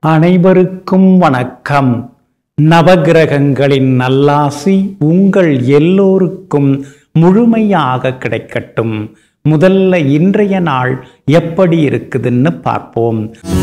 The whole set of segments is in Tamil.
அனைவருக்கும் வணக்கம் நவகிரகங்களின் நல்லாசி உங்கள் எல்லோருக்கும் முழுமையாக கிடைக்கட்டும் முதல்ல இன்றைய நாள் எப்படி இருக்குதுன்னு பார்ப்போம்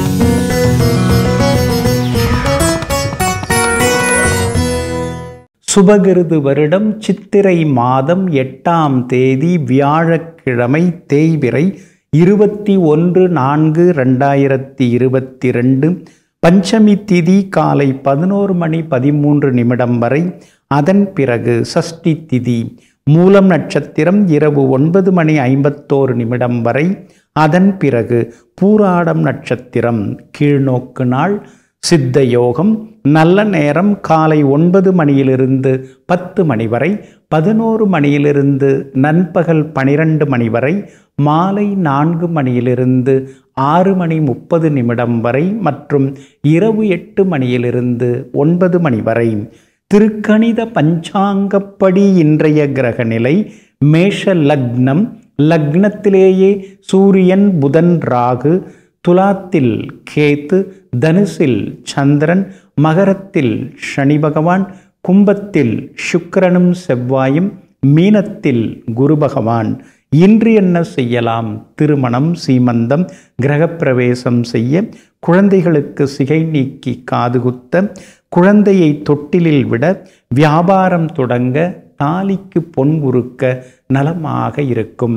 சுபகிருது வருடம் சித்திரை மாதம் எட்டாம் தேதி வியாழக்கிழமை தேய்பிறை இருபத்தி ஒன்று நான்கு ரெண்டாயிரத்தி இருபத்தி ரெண்டு பஞ்சமி திதி காலை பதினோரு மணி பதிமூன்று நிமிடம் வரை அதன் பிறகு சஷ்டி திதி மூலம் நட்சத்திரம் இரவு ஒன்பது மணி ஐம்பத்தோரு நிமிடம் வரை அதன் பிறகு பூராடம் நட்சத்திரம் கீழ்நோக்கு நாள் சித்த யோகம் நல்ல நேரம் காலை ஒன்பது மணியிலிருந்து பத்து மணி வரை பதினோரு மணியிலிருந்து நண்பகல் பனிரெண்டு மணி வரை மாலை நான்கு மணியிலிருந்து ஆறு மணி முப்பது நிமிடம் வரை மற்றும் இரவு எட்டு மணியிலிருந்து ஒன்பது மணி வரை திருக்கணித பஞ்சாங்கப்படி இன்றைய கிரக நிலை மேஷ லக்னம் லக்னத்திலேயே சூரியன் புதன் ராகு துலாத்தில் கேத்து தனுசில் சந்திரன் மகரத்தில் சனி பகவான் கும்பத்தில் சுக்கிரனும் செவ்வாயும் மீனத்தில் குரு பகவான் இன்று என்ன செய்யலாம் திருமணம் சீமந்தம் கிரகப்பிரவேசம் செய்ய குழந்தைகளுக்கு சிகை நீக்கி காதுகுத்த குழந்தையை தொட்டிலில் விட வியாபாரம் தொடங்க தாலிக்கு பொன் உருக்க நலமாக இருக்கும்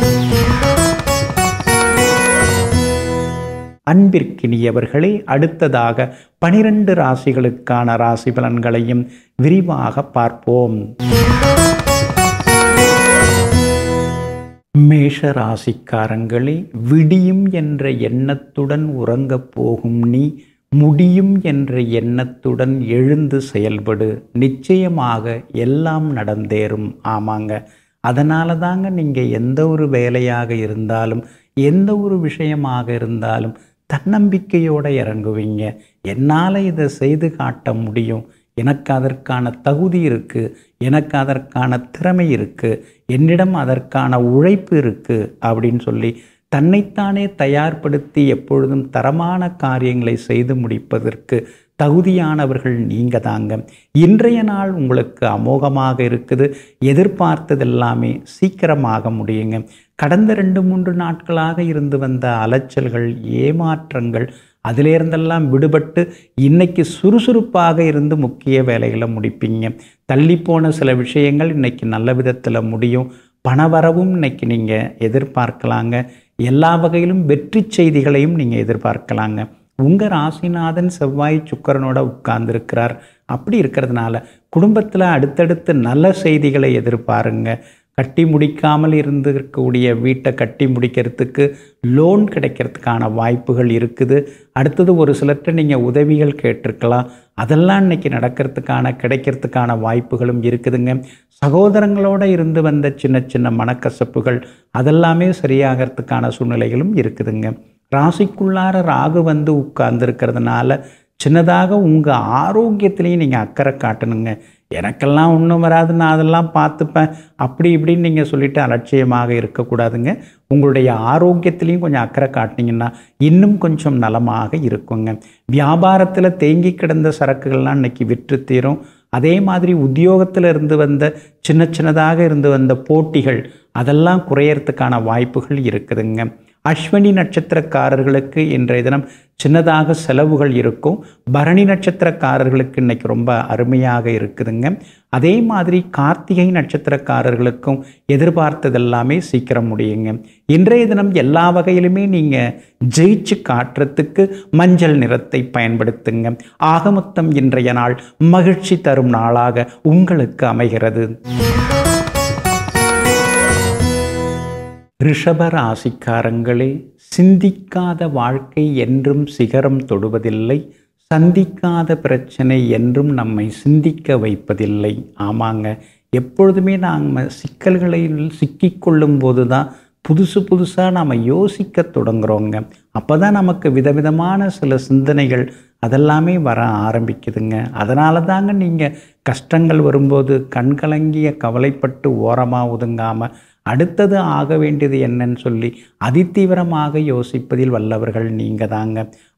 அன்பிற்கினியவர்களே அடுத்ததாக பனிரெண்டு ராசிகளுக்கான ராசி பலன்களையும் விரிவாக பார்ப்போம் மேஷ ராசிக்காரங்களே விடியும் என்ற எண்ணத்துடன் உறங்கப் போகும் நீ முடியும் என்ற எண்ணத்துடன் எழுந்து செயல்படு நிச்சயமாக எல்லாம் நடந்தேறும் ஆமாங்க அதனால தாங்க நீங்கள் எந்த ஒரு வேலையாக இருந்தாலும் எந்த ஒரு விஷயமாக இருந்தாலும் தன்னம்பிக்கையோடு இறங்குவீங்க என்னால் இதை செய்து காட்ட முடியும் எனக்கு அதற்கான தகுதி இருக்குது எனக்கு அதற்கான திறமை இருக்குது என்னிடம் அதற்கான உழைப்பு இருக்குது அப்படின்னு சொல்லி தன்னைத்தானே தயார்படுத்தி எப்பொழுதும் தரமான காரியங்களை செய்து முடிப்பதற்கு தகுதியானவர்கள் நீங்க தாங்க இன்றைய நாள் உங்களுக்கு அமோகமாக இருக்குது எதிர்பார்த்ததெல்லாமே சீக்கிரமாக முடியுங்க கடந்த ரெண்டு மூன்று நாட்களாக இருந்து வந்த அலைச்சல்கள் ஏமாற்றங்கள் அதிலேருந்தெல்லாம் விடுபட்டு இன்னைக்கு சுறுசுறுப்பாக இருந்து முக்கிய வேலைகளை முடிப்பீங்க தள்ளிப்போன சில விஷயங்கள் இன்னைக்கு நல்ல விதத்தில் முடியும் பணவரவும் இன்னைக்கு நீங்கள் எதிர்பார்க்கலாங்க எல்லா வகையிலும் வெற்றி செய்திகளையும் நீங்கள் எதிர்பார்க்கலாங்க உங்கள் ராசிநாதன் செவ்வாய் சுக்கரனோட உட்கார்ந்துருக்கிறார் அப்படி இருக்கிறதுனால குடும்பத்தில் அடுத்தடுத்து நல்ல செய்திகளை எதிர்பாருங்க கட்டி முடிக்காமல் இருந்திருக்கக்கூடிய வீட்டை கட்டி முடிக்கிறதுக்கு லோன் கிடைக்கிறதுக்கான வாய்ப்புகள் இருக்குது அடுத்தது ஒரு சிலர்கிட்ட நீங்கள் உதவிகள் கேட்டிருக்கலாம் அதெல்லாம் இன்னைக்கு நடக்கிறதுக்கான கிடைக்கிறதுக்கான வாய்ப்புகளும் இருக்குதுங்க சகோதரங்களோடு இருந்து வந்த சின்ன சின்ன மனக்கசப்புகள் அதெல்லாமே சரியாகிறதுக்கான சூழ்நிலைகளும் இருக்குதுங்க ராசிக்குள்ளார ராகு வந்து உட்கார்ந்துருக்கிறதுனால சின்னதாக உங்கள் ஆரோக்கியத்திலையும் நீங்கள் அக்கறை காட்டணுங்க எனக்கெல்லாம் ஒன்றும் வராது நான் அதெல்லாம் பார்த்துப்பேன் அப்படி இப்படின்னு நீங்கள் சொல்லிட்டு அலட்சியமாக இருக்கக்கூடாதுங்க உங்களுடைய ஆரோக்கியத்திலையும் கொஞ்சம் அக்கறை காட்டினீங்கன்னா இன்னும் கொஞ்சம் நலமாக இருக்குங்க வியாபாரத்தில் தேங்கி கிடந்த சரக்குகள்லாம் இன்றைக்கி விற்று தீரும் அதே மாதிரி உத்தியோகத்தில் இருந்து வந்த சின்ன சின்னதாக இருந்து வந்த போட்டிகள் அதெல்லாம் குறையறதுக்கான வாய்ப்புகள் இருக்குதுங்க அஸ்வினி நட்சத்திரக்காரர்களுக்கு இன்றைய தினம் சின்னதாக செலவுகள் இருக்கும் பரணி நட்சத்திரக்காரர்களுக்கு இன்னைக்கு ரொம்ப அருமையாக இருக்குதுங்க அதே மாதிரி கார்த்திகை நட்சத்திரக்காரர்களுக்கும் எதிர்பார்த்ததெல்லாமே சீக்கிரம் முடியுங்க இன்றைய தினம் எல்லா வகையிலுமே நீங்கள் ஜெயிச்சு காட்டுறதுக்கு மஞ்சள் நிறத்தை பயன்படுத்துங்க ஆகமொத்தம் இன்றைய நாள் மகிழ்ச்சி தரும் நாளாக உங்களுக்கு அமைகிறது ரிஷப ராசிக்காரங்களே சிந்திக்காத வாழ்க்கை என்றும் சிகரம் தொடுவதில்லை சந்திக்காத பிரச்சனை என்றும் நம்மை சிந்திக்க வைப்பதில்லை ஆமாங்க எப்பொழுதுமே நாம் சிக்கல்களில் சிக்கிக்கொள்ளும் போது தான் புதுசு புதுசாக நாம் யோசிக்க தொடங்குறோங்க அப்போ தான் நமக்கு விதவிதமான சில சிந்தனைகள் அதெல்லாமே வர ஆரம்பிக்குதுங்க அதனால தாங்க நீங்கள் கஷ்டங்கள் வரும்போது கண்கலங்கிய கவலைப்பட்டு ஓரமாக ஒதுங்காமல் அடுத்தது ஆக வேண்டியது என்னன்னு சொல்லி அதிதீவிரமாக யோசிப்பதில் வல்லவர்கள் நீங்கள் தாங்க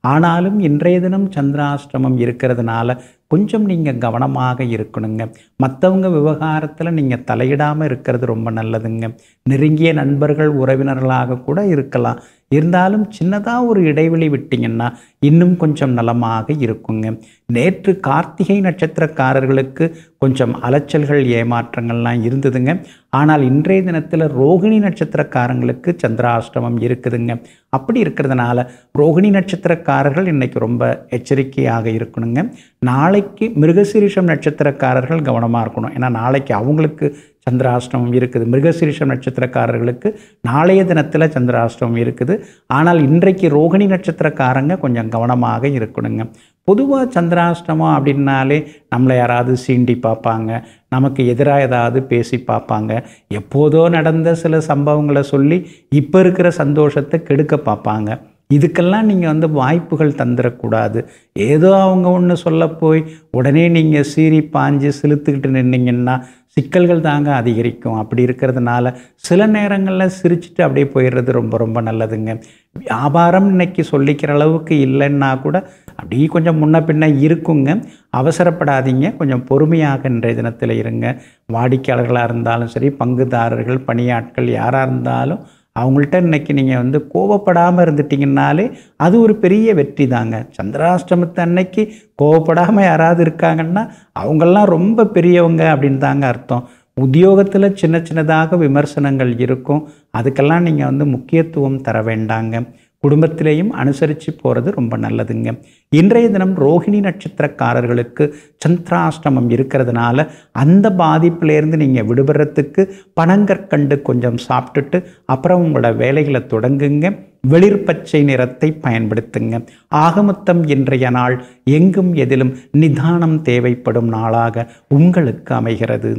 ஆனாலும் இன்றைய தினம் சந்திராஷ்டமம் இருக்கிறதுனால கொஞ்சம் நீங்கள் கவனமாக இருக்கணுங்க மற்றவங்க விவகாரத்தில் நீங்கள் தலையிடாமல் இருக்கிறது ரொம்ப நல்லதுங்க நெருங்கிய நண்பர்கள் உறவினர்களாக கூட இருக்கலாம் இருந்தாலும் சின்னதாக ஒரு இடைவெளி விட்டிங்கன்னா இன்னும் கொஞ்சம் நலமாக இருக்குங்க நேற்று கார்த்திகை நட்சத்திரக்காரர்களுக்கு கொஞ்சம் அலைச்சல்கள் ஏமாற்றங்கள்லாம் இருந்ததுங்க ஆனால் இன்றைய தினத்தில் ரோகிணி நட்சத்திரக்காரங்களுக்கு சந்திராஷ்டமம் இருக்குதுங்க அப்படி இருக்கிறதுனால ரோகிணி நட்சத்திரக்காரர்கள் இன்னைக்கு ரொம்ப எச்சரிக்கையாக இருக்கணுங்க நாளைக்கு மிருகசீரிஷம் நட்சத்திரக்காரர்கள் கவனமாக இருக்கணும் ஏன்னா நாளைக்கு அவங்களுக்கு சந்திராஷ்டமம் இருக்குது மிருகசீரிஷம் நட்சத்திரக்காரர்களுக்கு நாளைய தினத்தில் சந்திராஷ்டமம் இருக்குது ஆனால் இன்றைக்கு ரோகிணி நட்சத்திரக்காரங்க கொஞ்சம் கவனமாக இருக்கணுங்க பொதுவாக சந்திராஷ்டமம் அப்படின்னாலே நம்மளை யாராவது சீண்டி பார்ப்பாங்க நமக்கு எதிராக ஏதாவது பேசி பார்ப்பாங்க எப்போதோ நடந்த சில சம்பவங்களை சொல்லி இப்போ இருக்கிற சந்தோஷத்தை கெடுக்க பார்ப்பாங்க இதுக்கெல்லாம் நீங்கள் வந்து வாய்ப்புகள் தந்துடக்கூடாது ஏதோ அவங்க ஒன்று சொல்ல போய் உடனே நீங்கள் சீறி பாஞ்சு செலுத்துக்கிட்டு நின்னீங்கன்னா சிக்கல்கள் தாங்க அதிகரிக்கும் அப்படி இருக்கிறதுனால சில நேரங்களில் சிரிச்சிட்டு அப்படியே போயிடுறது ரொம்ப ரொம்ப நல்லதுங்க வியாபாரம் இன்னைக்கு சொல்லிக்கிற அளவுக்கு இல்லைன்னா கூட அப்படியே கொஞ்சம் முன்ன பின்ன இருக்குங்க அவசரப்படாதீங்க கொஞ்சம் பொறுமையாக இன்றைய தினத்தில் இருங்க வாடிக்கையாளர்களாக இருந்தாலும் சரி பங்குதாரர்கள் பணியாட்கள் யாராக இருந்தாலும் அவங்கள்ட்ட இன்னைக்கு நீங்கள் வந்து கோவப்படாமல் இருந்துட்டிங்கனாலே அது ஒரு பெரிய வெற்றி தாங்க சந்திராஷ்டமத்து அன்னைக்கு கோவப்படாமல் யாராவது இருக்காங்கன்னா அவங்கெல்லாம் ரொம்ப பெரியவங்க அப்படின்னு தாங்க அர்த்தம் உத்தியோகத்தில் சின்ன சின்னதாக விமர்சனங்கள் இருக்கும் அதுக்கெல்லாம் நீங்கள் வந்து முக்கியத்துவம் தர வேண்டாங்க குடும்பத்திலேயும் அனுசரித்து போகிறது ரொம்ப நல்லதுங்க இன்றைய தினம் ரோஹிணி நட்சத்திரக்காரர்களுக்கு சந்திராஷ்டமம் இருக்கிறதுனால அந்த பாதிப்பிலேருந்து நீங்கள் விடுபடுறதுக்கு பனங்கற்கண்டு கொஞ்சம் சாப்பிட்டுட்டு அப்புறம் உங்களோட வேலைகளை தொடங்குங்க வெளிர் பச்சை நிறத்தை பயன்படுத்துங்க ஆகமொத்தம் இன்றைய நாள் எங்கும் எதிலும் நிதானம் தேவைப்படும் நாளாக உங்களுக்கு அமைகிறது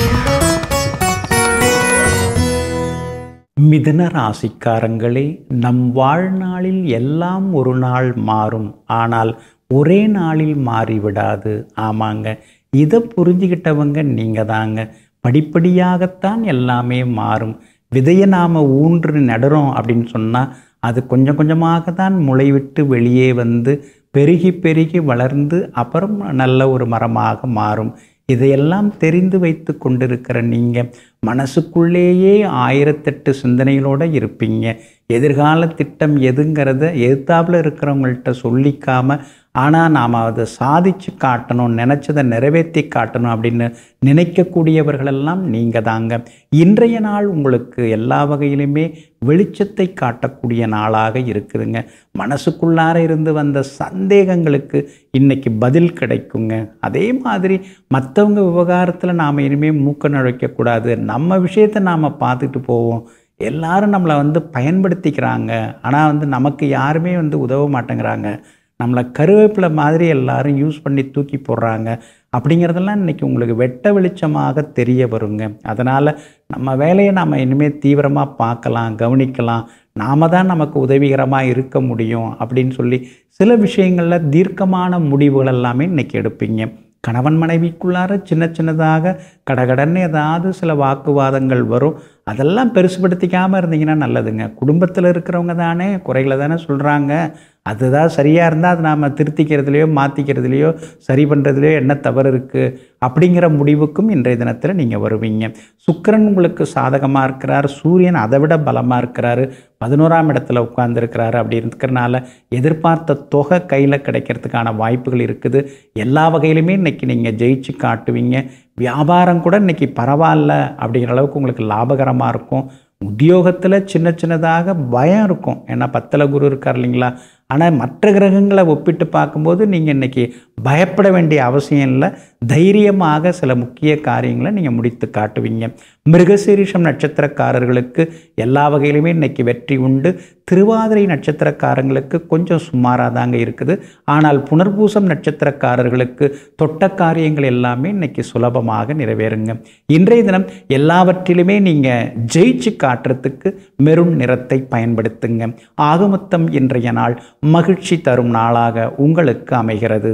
மிதுன ராசிக்காரங்களே நம் வாழ்நாளில் எல்லாம் ஒரு நாள் மாறும் ஆனால் ஒரே நாளில் மாறிவிடாது ஆமாங்க இதை புரிஞ்சுக்கிட்டவங்க நீங்கள் தாங்க படிப்படியாகத்தான் எல்லாமே மாறும் விதையை நாம் ஊன்று நடுறோம் அப்படின்னு சொன்னால் அது கொஞ்சம் கொஞ்சமாக தான் முளைவிட்டு வெளியே வந்து பெருகி பெருகி வளர்ந்து அப்புறம் நல்ல ஒரு மரமாக மாறும் இதையெல்லாம் தெரிந்து வைத்து கொண்டிருக்கிற நீங்கள் மனசுக்குள்ளேயே ஆயிரத்தெட்டு சிந்தனைகளோடு இருப்பீங்க எதிர்கால திட்டம் எதுங்கிறத எதிர்த்தாப்புல இருக்கிறவங்கள்ட்ட சொல்லிக்காம ஆனால் நாம் அதை சாதிச்சு காட்டணும் நினச்சதை நிறைவேற்றி காட்டணும் அப்படின்னு நினைக்கக்கூடியவர்களெல்லாம் நீங்கள் தாங்க இன்றைய நாள் உங்களுக்கு எல்லா வகையிலுமே வெளிச்சத்தை காட்டக்கூடிய நாளாக இருக்குதுங்க மனசுக்குள்ளார இருந்து வந்த சந்தேகங்களுக்கு இன்னைக்கு பதில் கிடைக்குங்க அதே மாதிரி மற்றவங்க விவகாரத்தில் நாம் இனிமேல் மூக்க நுழைக்கக்கூடாது நம்ம விஷயத்தை நாம் பார்த்துட்டு போவோம் எல்லாரும் நம்மளை வந்து பயன்படுத்திக்கிறாங்க ஆனால் வந்து நமக்கு யாருமே வந்து உதவ மாட்டேங்கிறாங்க நம்மளை கருவேப்பிலை மாதிரி எல்லாரும் யூஸ் பண்ணி தூக்கி போடுறாங்க அப்படிங்கிறதெல்லாம் இன்றைக்கி உங்களுக்கு வெட்ட வெளிச்சமாக தெரிய வருங்க அதனால் நம்ம வேலையை நாம் இனிமேல் தீவிரமாக பார்க்கலாம் கவனிக்கலாம் நாம தான் நமக்கு உதவிகரமாக இருக்க முடியும் அப்படின்னு சொல்லி சில விஷயங்களில் தீர்க்கமான முடிவுகள் எல்லாமே இன்றைக்கி எடுப்பீங்க கணவன் மனைவிக்குள்ளார சின்ன சின்னதாக கடகடன்னு ஏதாவது சில வாக்குவாதங்கள் வரும் அதெல்லாம் பெருசுபடுத்திக்காமல் இருந்தீங்கன்னா நல்லதுங்க குடும்பத்தில் இருக்கிறவங்க தானே குறைகளை தானே சொல்கிறாங்க அதுதான் சரியாக இருந்தால் அது நாம் திருத்திக்கிறதுலையோ மாற்றிக்கிறதுலையோ சரி பண்ணுறதுலையோ என்ன தவறு இருக்குது அப்படிங்கிற முடிவுக்கும் இன்றைய தினத்தில் நீங்கள் வருவீங்க சுக்கிரன் உங்களுக்கு சாதகமாக இருக்கிறார் சூரியன் அதை விட பலமாக இருக்கிறாரு பதினோராம் இடத்துல உட்கார்ந்துருக்கிறாரு அப்படி இருக்கிறனால எதிர்பார்த்த தொகை கையில் கிடைக்கிறதுக்கான வாய்ப்புகள் இருக்குது எல்லா வகையிலுமே இன்றைக்கி நீங்கள் ஜெயிச்சு காட்டுவீங்க வியாபாரம் கூட இன்றைக்கி பரவாயில்ல அப்படிங்கிற அளவுக்கு உங்களுக்கு லாபகரமாக இருக்கும் உத்தியோகத்தில் சின்ன சின்னதாக பயம் இருக்கும் ஏன்னா பத்தில் குரு இருக்கார் இல்லைங்களா ஆனால் மற்ற கிரகங்களை ஒப்பிட்டு பார்க்கும்போது நீங்கள் இன்றைக்கி பயப்பட வேண்டிய அவசியம் இல்லை தைரியமாக சில முக்கிய காரியங்களை நீங்கள் முடித்து காட்டுவீங்க மிருகசீரிஷம் நட்சத்திரக்காரர்களுக்கு எல்லா வகையிலுமே இன்றைக்கி வெற்றி உண்டு திருவாதிரை நட்சத்திரக்காரங்களுக்கு கொஞ்சம் சுமாராக தாங்க இருக்குது ஆனால் புனர்பூசம் நட்சத்திரக்காரர்களுக்கு தொட்ட காரியங்கள் எல்லாமே இன்னைக்கு சுலபமாக நிறைவேறுங்க இன்றைய தினம் எல்லாவற்றிலுமே நீங்கள் ஜெயிச்சு காட்டுறதுக்கு மெருண் நிறத்தை பயன்படுத்துங்க ஆகமொத்தம் இன்றைய நாள் மகிழ்ச்சி தரும் நாளாக உங்களுக்கு அமைகிறது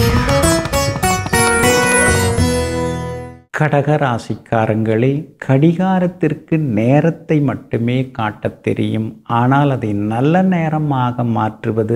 கடகராசிக்காரங்களே கடிகாரத்திற்கு நேரத்தை மட்டுமே காட்டத் தெரியும் ஆனால் அதை நல்ல நேரமாக மாற்றுவது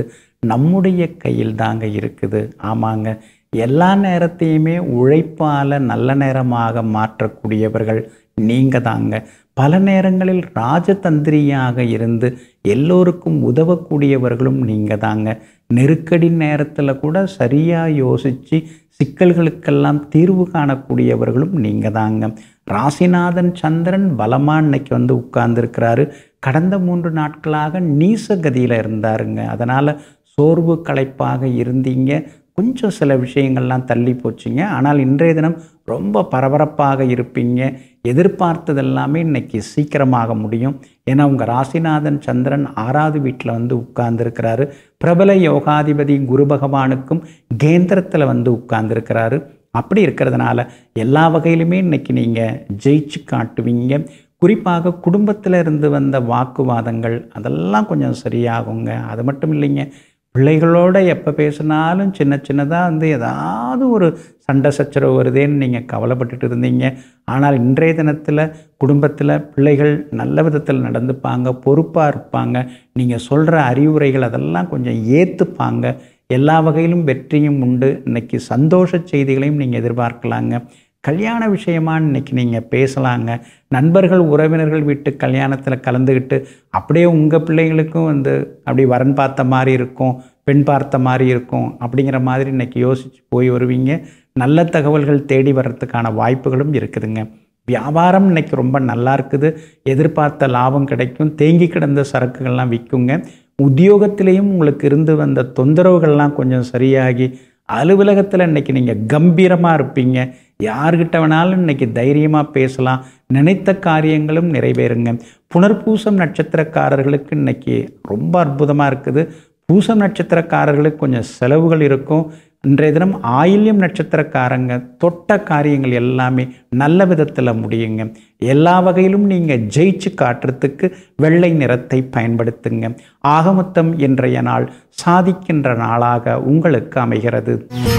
நம்முடைய கையில் தாங்க இருக்குது ஆமாங்க எல்லா நேரத்தையுமே உழைப்பால் நல்ல நேரமாக மாற்றக்கூடியவர்கள் நீங்கள் தாங்க பல நேரங்களில் ராஜதந்திரியாக இருந்து எல்லோருக்கும் உதவக்கூடியவர்களும் நீங்கள் தாங்க நெருக்கடி நேரத்தில் கூட சரியாக யோசித்து சிக்கல்களுக்கெல்லாம் தீர்வு காணக்கூடியவர்களும் நீங்கள் தாங்க ராசிநாதன் சந்திரன் பலமாக இன்னைக்கு வந்து உட்கார்ந்துருக்கிறாரு கடந்த மூன்று நாட்களாக நீசகதியில் இருந்தாருங்க அதனால் சோர்வு களைப்பாக இருந்தீங்க கொஞ்சம் சில விஷயங்கள்லாம் தள்ளி போச்சுங்க ஆனால் இன்றைய தினம் ரொம்ப பரபரப்பாக இருப்பீங்க எதிர்பார்த்தது எல்லாமே இன்னைக்கு சீக்கிரமாக முடியும் ஏன்னா உங்கள் ராசிநாதன் சந்திரன் ஆறாவது வீட்டில் வந்து உட்கார்ந்துருக்கிறாரு பிரபல யோகாதிபதி குரு பகவானுக்கும் கேந்திரத்தில் வந்து உட்கார்ந்துருக்கிறாரு அப்படி இருக்கிறதுனால எல்லா வகையிலுமே இன்னைக்கு நீங்கள் ஜெயிச்சு காட்டுவீங்க குறிப்பாக குடும்பத்தில் இருந்து வந்த வாக்குவாதங்கள் அதெல்லாம் கொஞ்சம் சரியாகுங்க அது மட்டும் இல்லைங்க பிள்ளைகளோட எப்போ பேசினாலும் சின்ன சின்னதாக வந்து ஏதாவது ஒரு சண்டை சச்சரவு வருதேன்னு நீங்கள் கவலைப்பட்டுட்டு இருந்தீங்க ஆனால் இன்றைய தினத்தில் குடும்பத்தில் பிள்ளைகள் நல்ல விதத்தில் நடந்துப்பாங்க பொறுப்பாக இருப்பாங்க நீங்கள் சொல்கிற அறிவுரைகள் அதெல்லாம் கொஞ்சம் ஏற்றுப்பாங்க எல்லா வகையிலும் வெற்றியும் உண்டு இன்னைக்கு சந்தோஷ செய்திகளையும் நீங்கள் எதிர்பார்க்கலாங்க கல்யாண விஷயமா இன்னைக்கு நீங்கள் பேசலாங்க நண்பர்கள் உறவினர்கள் வீட்டு கல்யாணத்தில் கலந்துக்கிட்டு அப்படியே உங்கள் பிள்ளைங்களுக்கும் வந்து அப்படி வரன் பார்த்த மாதிரி இருக்கும் பெண் பார்த்த மாதிரி இருக்கும் அப்படிங்கிற மாதிரி இன்னைக்கு யோசித்து போய் வருவீங்க நல்ல தகவல்கள் தேடி வர்றதுக்கான வாய்ப்புகளும் இருக்குதுங்க வியாபாரம் இன்னைக்கு ரொம்ப நல்லா இருக்குது எதிர்பார்த்த லாபம் கிடைக்கும் தேங்கி கிடந்த சரக்குகள்லாம் விற்குங்க உத்தியோகத்திலையும் உங்களுக்கு இருந்து வந்த தொந்தரவுகள்லாம் கொஞ்சம் சரியாகி அலுவலகத்தில் இன்னைக்கு நீங்கள் கம்பீரமாக இருப்பீங்க யார்கிட்ட வேணாலும் இன்னைக்கு தைரியமாக பேசலாம் நினைத்த காரியங்களும் நிறைவேறுங்க புனர்பூசம் நட்சத்திரக்காரர்களுக்கு இன்னைக்கு ரொம்ப அற்புதமாக இருக்குது பூசம் நட்சத்திரக்காரர்களுக்கு கொஞ்சம் செலவுகள் இருக்கும் இன்றைய தினம் ஆயில்யம் நட்சத்திரக்காரங்க தொட்ட காரியங்கள் எல்லாமே நல்ல விதத்தில் முடியுங்க எல்லா வகையிலும் நீங்கள் ஜெயிச்சு காட்டுறதுக்கு வெள்ளை நிறத்தை பயன்படுத்துங்க ஆகமொத்தம் இன்றைய நாள் சாதிக்கின்ற நாளாக உங்களுக்கு அமைகிறது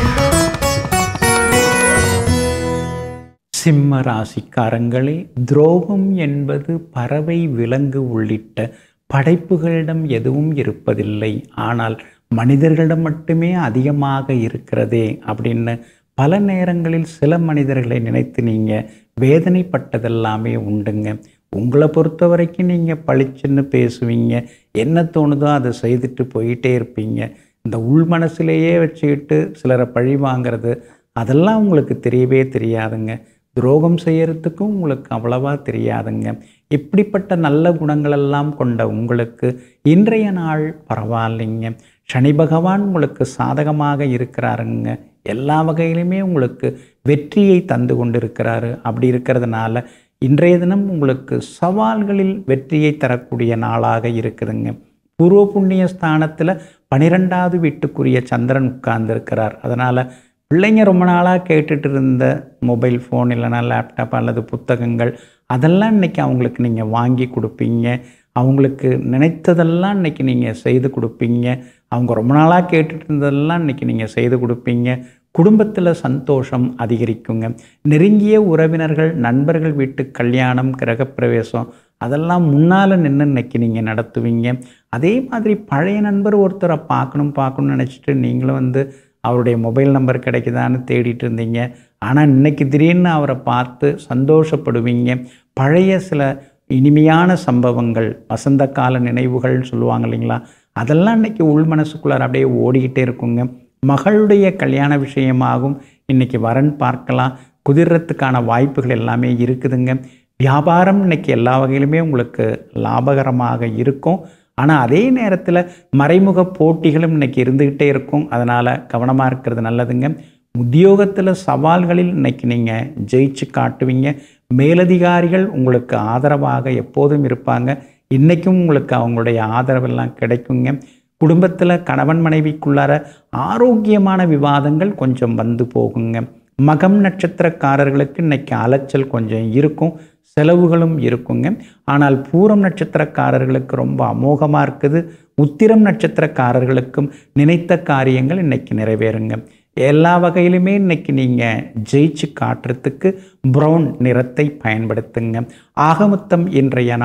சிம்ம ராசிக்காரங்களே துரோகம் என்பது பறவை விலங்கு உள்ளிட்ட படைப்புகளிடம் எதுவும் இருப்பதில்லை ஆனால் மனிதர்களிடம் மட்டுமே அதிகமாக இருக்கிறதே அப்படின்னு பல நேரங்களில் சில மனிதர்களை நினைத்து நீங்கள் வேதனைப்பட்டதெல்லாமே உண்டுங்க உங்களை பொறுத்த வரைக்கும் நீங்கள் பளிச்சுன்னு பேசுவீங்க என்ன தோணுதோ அதை செய்துட்டு போயிட்டே இருப்பீங்க இந்த உள் மனசுலேயே வச்சுக்கிட்டு சிலரை பழி வாங்கிறது அதெல்லாம் உங்களுக்கு தெரியவே தெரியாதுங்க துரோகம் செய்யறதுக்கும் உங்களுக்கு அவ்வளவா தெரியாதுங்க இப்படிப்பட்ட நல்ல குணங்களெல்லாம் கொண்ட உங்களுக்கு இன்றைய நாள் பரவாயில்லைங்க சனி பகவான் உங்களுக்கு சாதகமாக இருக்கிறாருங்க எல்லா வகையிலுமே உங்களுக்கு வெற்றியை தந்து கொண்டிருக்கிறாரு அப்படி இருக்கிறதுனால இன்றைய தினம் உங்களுக்கு சவால்களில் வெற்றியை தரக்கூடிய நாளாக இருக்குதுங்க பூர்வ புண்ணிய ஸ்தானத்தில் பனிரெண்டாவது வீட்டுக்குரிய சந்திரன் உட்கார்ந்துருக்கிறார் அதனால் பிள்ளைங்க ரொம்ப நாளாக கேட்டுட்டு இருந்த மொபைல் ஃபோன் இல்லைனா லேப்டாப் அல்லது புத்தகங்கள் அதெல்லாம் இன்றைக்கி அவங்களுக்கு நீங்கள் வாங்கி கொடுப்பீங்க அவங்களுக்கு நினைத்ததெல்லாம் இன்றைக்கி நீங்கள் செய்து கொடுப்பீங்க அவங்க ரொம்ப நாளாக கேட்டுட்டு இருந்ததெல்லாம் இன்றைக்கி நீங்கள் செய்து கொடுப்பீங்க குடும்பத்தில் சந்தோஷம் அதிகரிக்குங்க நெருங்கிய உறவினர்கள் நண்பர்கள் வீட்டு கல்யாணம் கிரகப்பிரவேசம் அதெல்லாம் முன்னால் நின்று இன்னைக்கு நீங்கள் நடத்துவீங்க அதே மாதிரி பழைய நண்பர் ஒருத்தரை பார்க்கணும் பார்க்கணும்னு நினச்சிட்டு நீங்களும் வந்து அவருடைய மொபைல் நம்பர் கிடைக்குதான்னு தேடிட்டு இருந்தீங்க ஆனால் இன்னைக்கு திடீர்னு அவரை பார்த்து சந்தோஷப்படுவீங்க பழைய சில இனிமையான சம்பவங்கள் வசந்த கால நினைவுகள்னு சொல்லுவாங்க இல்லைங்களா அதெல்லாம் இன்னைக்கு உள் மனசுக்குள்ளார அப்படியே ஓடிக்கிட்டே இருக்குங்க மகளுடைய கல்யாண விஷயமாகும் இன்னைக்கு வரன் பார்க்கலாம் குதிர்றதுக்கான வாய்ப்புகள் எல்லாமே இருக்குதுங்க வியாபாரம் இன்னைக்கு எல்லா வகையிலுமே உங்களுக்கு லாபகரமாக இருக்கும் ஆனால் அதே நேரத்தில் மறைமுக போட்டிகளும் இன்னைக்கு இருந்துக்கிட்டே இருக்கும் அதனால் கவனமாக இருக்கிறது நல்லதுங்க உத்தியோகத்தில் சவால்களில் இன்னைக்கு நீங்கள் ஜெயிச்சு காட்டுவீங்க மேலதிகாரிகள் உங்களுக்கு ஆதரவாக எப்போதும் இருப்பாங்க இன்றைக்கும் உங்களுக்கு அவங்களுடைய ஆதரவெல்லாம் கிடைக்குங்க குடும்பத்தில் கணவன் மனைவிக்குள்ளார ஆரோக்கியமான விவாதங்கள் கொஞ்சம் வந்து போகுங்க மகம் நட்சத்திரக்காரர்களுக்கு இன்னைக்கு அலைச்சல் கொஞ்சம் இருக்கும் செலவுகளும் இருக்குங்க ஆனால் பூரம் நட்சத்திரக்காரர்களுக்கு ரொம்ப அமோகமாக இருக்குது உத்திரம் நட்சத்திரக்காரர்களுக்கும் நினைத்த காரியங்கள் இன்னைக்கு நிறைவேறுங்க எல்லா வகையிலுமே இன்னைக்கு நீங்கள் ஜெயிச்சு காட்டுறதுக்கு ப்ரௌன் நிறத்தை பயன்படுத்துங்க ஆகமொத்தம் இன்றைய நாள்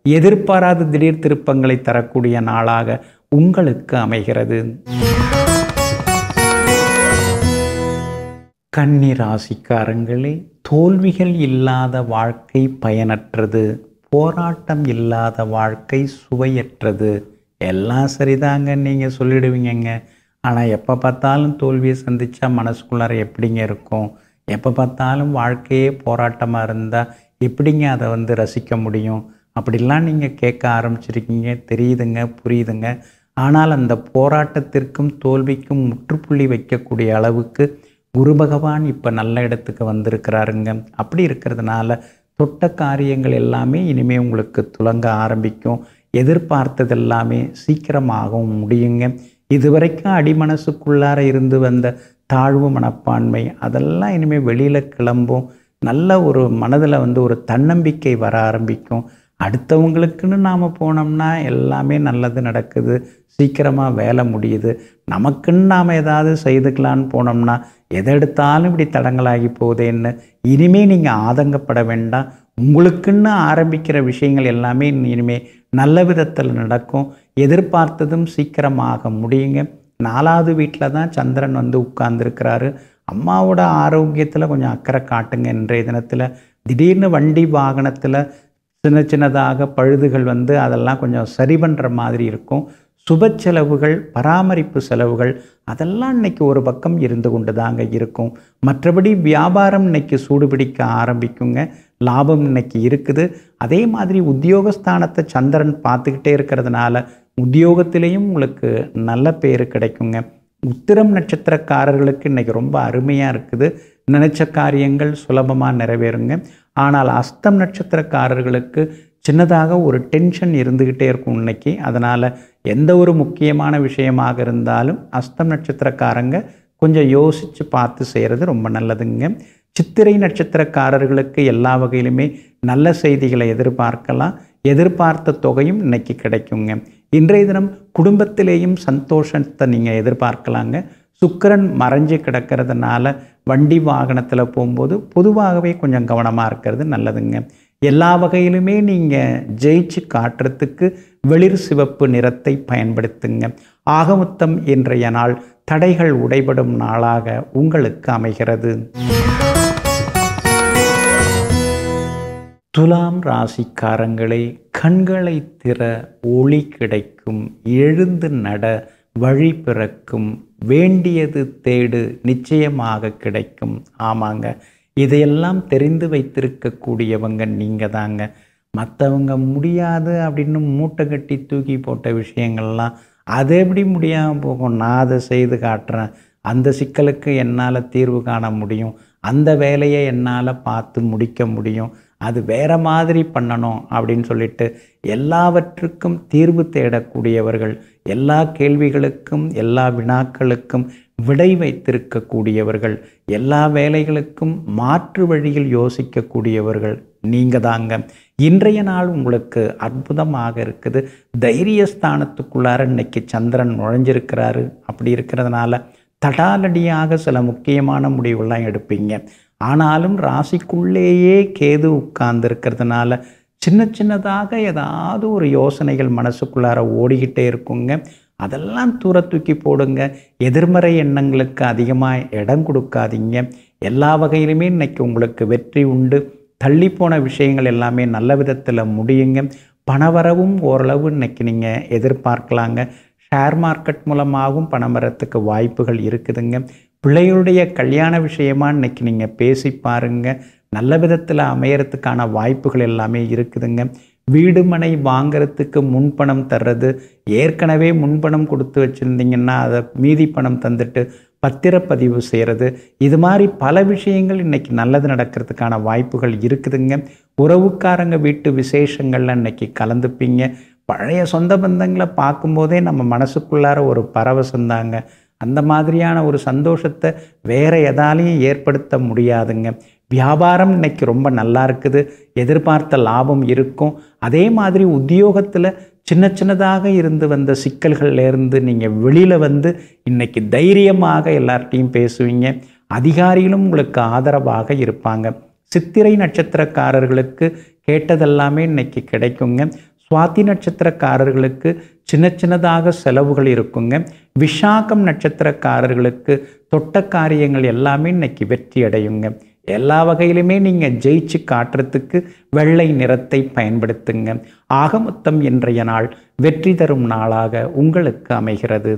எதிர்பாராத திடீர் திருப்பங்களை தரக்கூடிய நாளாக உங்களுக்கு அமைகிறது கன்னி ராசிக்காரங்களே தோல்விகள் இல்லாத வாழ்க்கை பயனற்றது போராட்டம் இல்லாத வாழ்க்கை சுவையற்றது எல்லாம் சரிதாங்க நீங்கள் சொல்லிடுவீங்கங்க ஆனால் எப்போ பார்த்தாலும் தோல்வியை சந்தித்தா மனசுக்குள்ளார எப்படிங்க இருக்கும் எப்போ பார்த்தாலும் வாழ்க்கையே போராட்டமாக இருந்தால் எப்படிங்க அதை வந்து ரசிக்க முடியும் அப்படிலாம் நீங்கள் கேட்க ஆரம்பிச்சிருக்கீங்க தெரியுதுங்க புரியுதுங்க ஆனால் அந்த போராட்டத்திற்கும் தோல்விக்கும் முற்றுப்புள்ளி வைக்கக்கூடிய அளவுக்கு குரு பகவான் இப்போ நல்ல இடத்துக்கு வந்திருக்கிறாருங்க அப்படி இருக்கிறதுனால தொட்ட காரியங்கள் எல்லாமே இனிமேல் உங்களுக்கு துலங்க ஆரம்பிக்கும் எதிர்பார்த்தது எல்லாமே சீக்கிரமாகவும் முடியுங்க இதுவரைக்கும் அடிமனசுக்குள்ளார இருந்து வந்த தாழ்வு மனப்பான்மை அதெல்லாம் இனிமேல் வெளியில் கிளம்பும் நல்ல ஒரு மனதில் வந்து ஒரு தன்னம்பிக்கை வர ஆரம்பிக்கும் அடுத்தவங்களுக்குன்னு நாம் போனோம்னா எல்லாமே நல்லது நடக்குது சீக்கிரமாக வேலை முடியுது நமக்குன்னு நாம் ஏதாவது செய்துக்கலான்னு போனோம்னா எதை எடுத்தாலும் இப்படி தடங்களாகி போகுதேன்னு இனிமே நீங்கள் ஆதங்கப்பட வேண்டாம் உங்களுக்குன்னு ஆரம்பிக்கிற விஷயங்கள் எல்லாமே இனிமே நல்ல விதத்தில் நடக்கும் எதிர்பார்த்ததும் சீக்கிரமாக முடியுங்க நாலாவது வீட்டில் தான் சந்திரன் வந்து உட்கார்ந்துருக்கிறாரு அம்மாவோட ஆரோக்கியத்தில் கொஞ்சம் அக்கறை காட்டுங்க இன்றைய தினத்தில் திடீர்னு வண்டி வாகனத்தில் சின்ன சின்னதாக பழுதுகள் வந்து அதெல்லாம் கொஞ்சம் சரி பண்ணுற மாதிரி இருக்கும் சுப செலவுகள் பராமரிப்பு செலவுகள் அதெல்லாம் இன்னைக்கு ஒரு பக்கம் இருந்து கொண்டு தாங்க இருக்கும் மற்றபடி வியாபாரம் இன்னைக்கு சூடுபிடிக்க ஆரம்பிக்குங்க லாபம் இன்னைக்கு இருக்குது அதே மாதிரி உத்தியோகஸ்தானத்தை சந்திரன் பார்த்துக்கிட்டே இருக்கிறதுனால உத்தியோகத்திலையும் உங்களுக்கு நல்ல பேர் கிடைக்குங்க உத்திரம் நட்சத்திரக்காரர்களுக்கு இன்றைக்கி ரொம்ப அருமையாக இருக்குது நினைச்ச காரியங்கள் சுலபமாக நிறைவேறுங்க ஆனால் அஸ்தம் நட்சத்திரக்காரர்களுக்கு சின்னதாக ஒரு டென்ஷன் இருந்துக்கிட்டே இருக்கும் இன்னைக்கு அதனால் எந்த ஒரு முக்கியமான விஷயமாக இருந்தாலும் அஸ்தம் நட்சத்திரக்காரங்க கொஞ்சம் யோசித்து பார்த்து செய்கிறது ரொம்ப நல்லதுங்க சித்திரை நட்சத்திரக்காரர்களுக்கு எல்லா வகையிலுமே நல்ல செய்திகளை எதிர்பார்க்கலாம் எதிர்பார்த்த தொகையும் இன்னைக்கு கிடைக்குங்க இன்றைய தினம் குடும்பத்திலேயும் சந்தோஷத்தை நீங்கள் எதிர்பார்க்கலாங்க சுக்கரன் மறைஞ்சு கிடக்கிறதுனால வண்டி வாகனத்தில் போகும்போது பொதுவாகவே கொஞ்சம் கவனமாக இருக்கிறது நல்லதுங்க எல்லா வகையிலுமே நீங்கள் ஜெயிச்சு காட்டுறதுக்கு வெளிர் சிவப்பு நிறத்தை பயன்படுத்துங்க ஆகமொத்தம் இன்றைய நாள் தடைகள் உடைபடும் நாளாக உங்களுக்கு அமைகிறது துலாம் ராசிக்காரங்களே கண்களை திற ஒளி கிடைக்கும் எழுந்து நட வழி பிறக்கும் வேண்டியது தேடு நிச்சயமாக கிடைக்கும் ஆமாங்க இதையெல்லாம் தெரிந்து வைத்திருக்கக்கூடியவங்க நீங்கள் தாங்க மற்றவங்க முடியாது அப்படின்னு மூட்டை கட்டி தூக்கி போட்ட விஷயங்கள்லாம் அது எப்படி முடியாமல் போகும் நான் அதை செய்து காட்டுறேன் அந்த சிக்கலுக்கு என்னால் தீர்வு காண முடியும் அந்த வேலையை என்னால் பார்த்து முடிக்க முடியும் அது வேற மாதிரி பண்ணணும் அப்படின்னு சொல்லிட்டு எல்லாவற்றுக்கும் தீர்வு தேடக்கூடியவர்கள் எல்லா கேள்விகளுக்கும் எல்லா வினாக்களுக்கும் விடை வைத்திருக்கக்கூடியவர்கள் எல்லா வேலைகளுக்கும் மாற்று வழியில் யோசிக்கக்கூடியவர்கள் நீங்கள் தாங்க இன்றைய நாள் உங்களுக்கு அற்புதமாக இருக்குது தைரியஸ்தானத்துக்குள்ளார இன்னைக்கு சந்திரன் நுழைஞ்சிருக்கிறாரு அப்படி இருக்கிறதுனால தடாலடியாக சில முக்கியமான முடிவுலாம் எடுப்பீங்க ஆனாலும் ராசிக்குள்ளேயே கேது உட்கார்ந்து இருக்கிறதுனால சின்ன சின்னதாக ஏதாவது ஒரு யோசனைகள் மனசுக்குள்ளார ஓடிக்கிட்டே இருக்குங்க அதெல்லாம் தூர தூக்கி போடுங்க எதிர்மறை எண்ணங்களுக்கு அதிகமாக இடம் கொடுக்காதீங்க எல்லா வகையிலுமே இன்னைக்கு உங்களுக்கு வெற்றி உண்டு தள்ளிப்போன விஷயங்கள் எல்லாமே நல்ல விதத்தில் முடியுங்க பணவரவும் ஓரளவு இன்னைக்கு நீங்கள் எதிர்பார்க்கலாங்க ஷேர் மார்க்கெட் மூலமாகவும் பணம் வரத்துக்கு வாய்ப்புகள் இருக்குதுங்க பிள்ளைகளுடைய கல்யாண விஷயமா இன்னைக்கு நீங்கள் பேசி பாருங்க நல்ல விதத்தில் அமையறதுக்கான வாய்ப்புகள் எல்லாமே இருக்குதுங்க வீடு மனை வாங்கிறதுக்கு முன்பணம் தர்றது ஏற்கனவே முன்பணம் கொடுத்து வச்சுருந்தீங்கன்னா அதை மீதி பணம் தந்துட்டு பத்திரப்பதிவு செய்கிறது இது மாதிரி பல விஷயங்கள் இன்றைக்கி நல்லது நடக்கிறதுக்கான வாய்ப்புகள் இருக்குதுங்க உறவுக்காரங்க வீட்டு விசேஷங்களில் இன்னைக்கு கலந்துப்பீங்க பழைய சொந்த பந்தங்களை பார்க்கும்போதே நம்ம மனசுக்குள்ளார ஒரு பரவசந்தாங்க அந்த மாதிரியான ஒரு சந்தோஷத்தை வேற எதாலையும் ஏற்படுத்த முடியாதுங்க வியாபாரம் இன்னைக்கு ரொம்ப நல்லா இருக்குது எதிர்பார்த்த லாபம் இருக்கும் அதே மாதிரி உத்தியோகத்தில் சின்ன சின்னதாக இருந்து வந்த சிக்கல்கள்லேருந்து நீங்கள் வெளியில் வந்து இன்னைக்கு தைரியமாக எல்லார்ட்டையும் பேசுவீங்க அதிகாரிகளும் உங்களுக்கு ஆதரவாக இருப்பாங்க சித்திரை நட்சத்திரக்காரர்களுக்கு கேட்டதெல்லாமே இன்னைக்கு கிடைக்குங்க சுவாதி நட்சத்திரக்காரர்களுக்கு சின்ன சின்னதாக செலவுகள் இருக்குங்க விஷாகம் நட்சத்திரக்காரர்களுக்கு தொட்ட காரியங்கள் எல்லாமே இன்னைக்கு வெற்றி அடையுங்க எல்லா வகையிலுமே நீங்கள் ஜெயிச்சு காட்டுறதுக்கு வெள்ளை நிறத்தை பயன்படுத்துங்க ஆக மொத்தம் இன்றைய நாள் வெற்றி தரும் நாளாக உங்களுக்கு அமைகிறது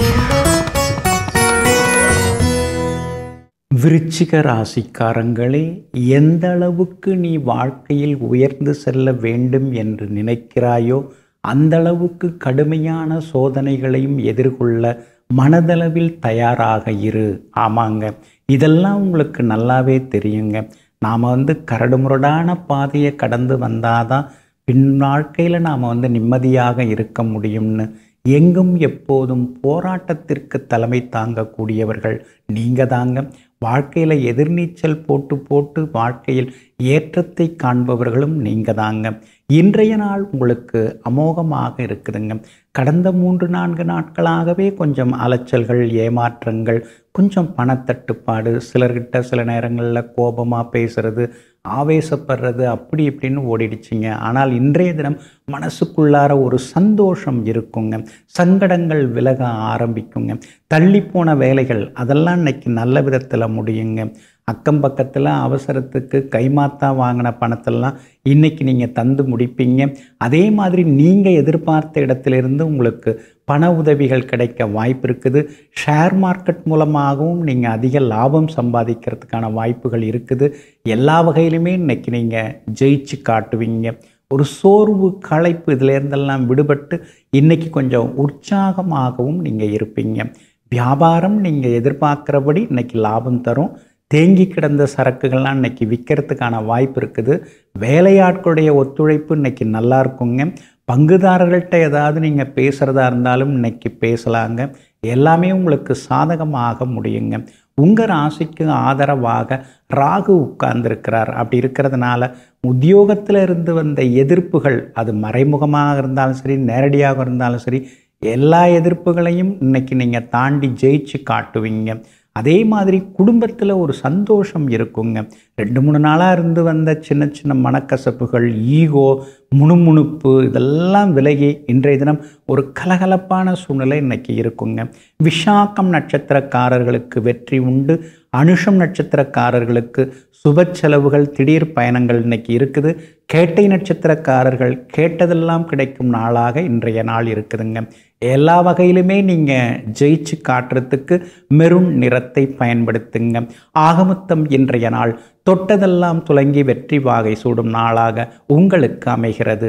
விருச்சிக ராசிக்காரங்களே எந்த அளவுக்கு நீ வாழ்க்கையில் உயர்ந்து செல்ல வேண்டும் என்று நினைக்கிறாயோ அந்த அளவுக்கு கடுமையான சோதனைகளையும் எதிர்கொள்ள மனதளவில் தயாராக இரு ஆமாங்க இதெல்லாம் உங்களுக்கு நல்லாவே தெரியுங்க நாம் வந்து கரடுமுரடான பாதையை கடந்து வந்தாதான் பின் வாழ்க்கையில் நாம் வந்து நிம்மதியாக இருக்க முடியும்னு எங்கும் எப்போதும் போராட்டத்திற்கு தலைமை தாங்கக்கூடியவர்கள் நீங்கள் தாங்க வாழ்க்கையில் எதிர்நீச்சல் போட்டு போட்டு வாழ்க்கையில் ஏற்றத்தை காண்பவர்களும் நீங்கள் தாங்க இன்றைய நாள் உங்களுக்கு அமோகமாக இருக்குதுங்க கடந்த மூன்று நான்கு நாட்களாகவே கொஞ்சம் அலைச்சல்கள் ஏமாற்றங்கள் கொஞ்சம் பணத்தட்டுப்பாடு சிலர்கிட்ட சில நேரங்களில் கோபமாக பேசுறது ஆவேசப்படுறது அப்படி இப்படின்னு ஓடிடுச்சிங்க ஆனால் இன்றைய தினம் மனசுக்குள்ளார ஒரு சந்தோஷம் இருக்குங்க சங்கடங்கள் விலக ஆரம்பிக்குங்க தள்ளிப்போன வேலைகள் அதெல்லாம் இன்னைக்கு நல்ல விதத்தில் முடியுங்க அக்கம் பக்கத்தில் அவசரத்துக்கு கைமாத்தா வாங்கின பணத்தெல்லாம் இன்றைக்கி நீங்கள் தந்து முடிப்பீங்க அதே மாதிரி நீங்கள் எதிர்பார்த்த இடத்திலிருந்து உங்களுக்கு பண உதவிகள் கிடைக்க வாய்ப்பு இருக்குது ஷேர் மார்க்கெட் மூலமாகவும் நீங்கள் அதிக லாபம் சம்பாதிக்கிறதுக்கான வாய்ப்புகள் இருக்குது எல்லா வகையிலுமே இன்றைக்கி நீங்கள் ஜெயிச்சு காட்டுவீங்க ஒரு சோர்வு களைப்பு இதிலேருந்தெல்லாம் விடுபட்டு இன்றைக்கி கொஞ்சம் உற்சாகமாகவும் நீங்கள் இருப்பீங்க வியாபாரம் நீங்கள் எதிர்பார்க்குறபடி இன்றைக்கி லாபம் தரும் தேங்கி கிடந்த சரக்குகள்லாம் இன்றைக்கி விற்கிறதுக்கான வாய்ப்பு இருக்குது வேலையாட்களுடைய ஒத்துழைப்பு இன்றைக்கி நல்லா இருக்குங்க பங்குதாரர்கள்ட்ட ஏதாவது நீங்கள் பேசுகிறதா இருந்தாலும் இன்னைக்கு பேசலாங்க எல்லாமே உங்களுக்கு சாதகமாக முடியுங்க உங்கள் ராசிக்கு ஆதரவாக ராகு உட்கார்ந்துருக்கிறார் அப்படி இருக்கிறதுனால உத்தியோகத்தில் இருந்து வந்த எதிர்ப்புகள் அது மறைமுகமாக இருந்தாலும் சரி நேரடியாக இருந்தாலும் சரி எல்லா எதிர்ப்புகளையும் இன்னைக்கு நீங்கள் தாண்டி ஜெயிச்சு காட்டுவீங்க அதே மாதிரி குடும்பத்தில் ஒரு சந்தோஷம் இருக்குங்க ரெண்டு மூணு நாளாக இருந்து வந்த சின்ன சின்ன மனக்கசப்புகள் ஈகோ முணுமுணுப்பு இதெல்லாம் விலகி இன்றைய தினம் ஒரு கலகலப்பான சூழ்நிலை இன்னைக்கு இருக்குங்க விஷாக்கம் நட்சத்திரக்காரர்களுக்கு வெற்றி உண்டு அனுஷம் நட்சத்திரக்காரர்களுக்கு சுப செலவுகள் திடீர் பயணங்கள் இன்னைக்கு இருக்குது கேட்டை நட்சத்திரக்காரர்கள் கேட்டதெல்லாம் கிடைக்கும் நாளாக இன்றைய நாள் இருக்குதுங்க எல்லா வகையிலுமே நீங்கள் ஜெயிச்சு காட்டுறதுக்கு மெருண் நிறத்தை பயன்படுத்துங்க ஆகமொத்தம் இன்றைய நாள் தொட்டதெல்லாம் துலங்கி வெற்றி வாகை சூடும் நாளாக உங்களுக்கு அமைகிறது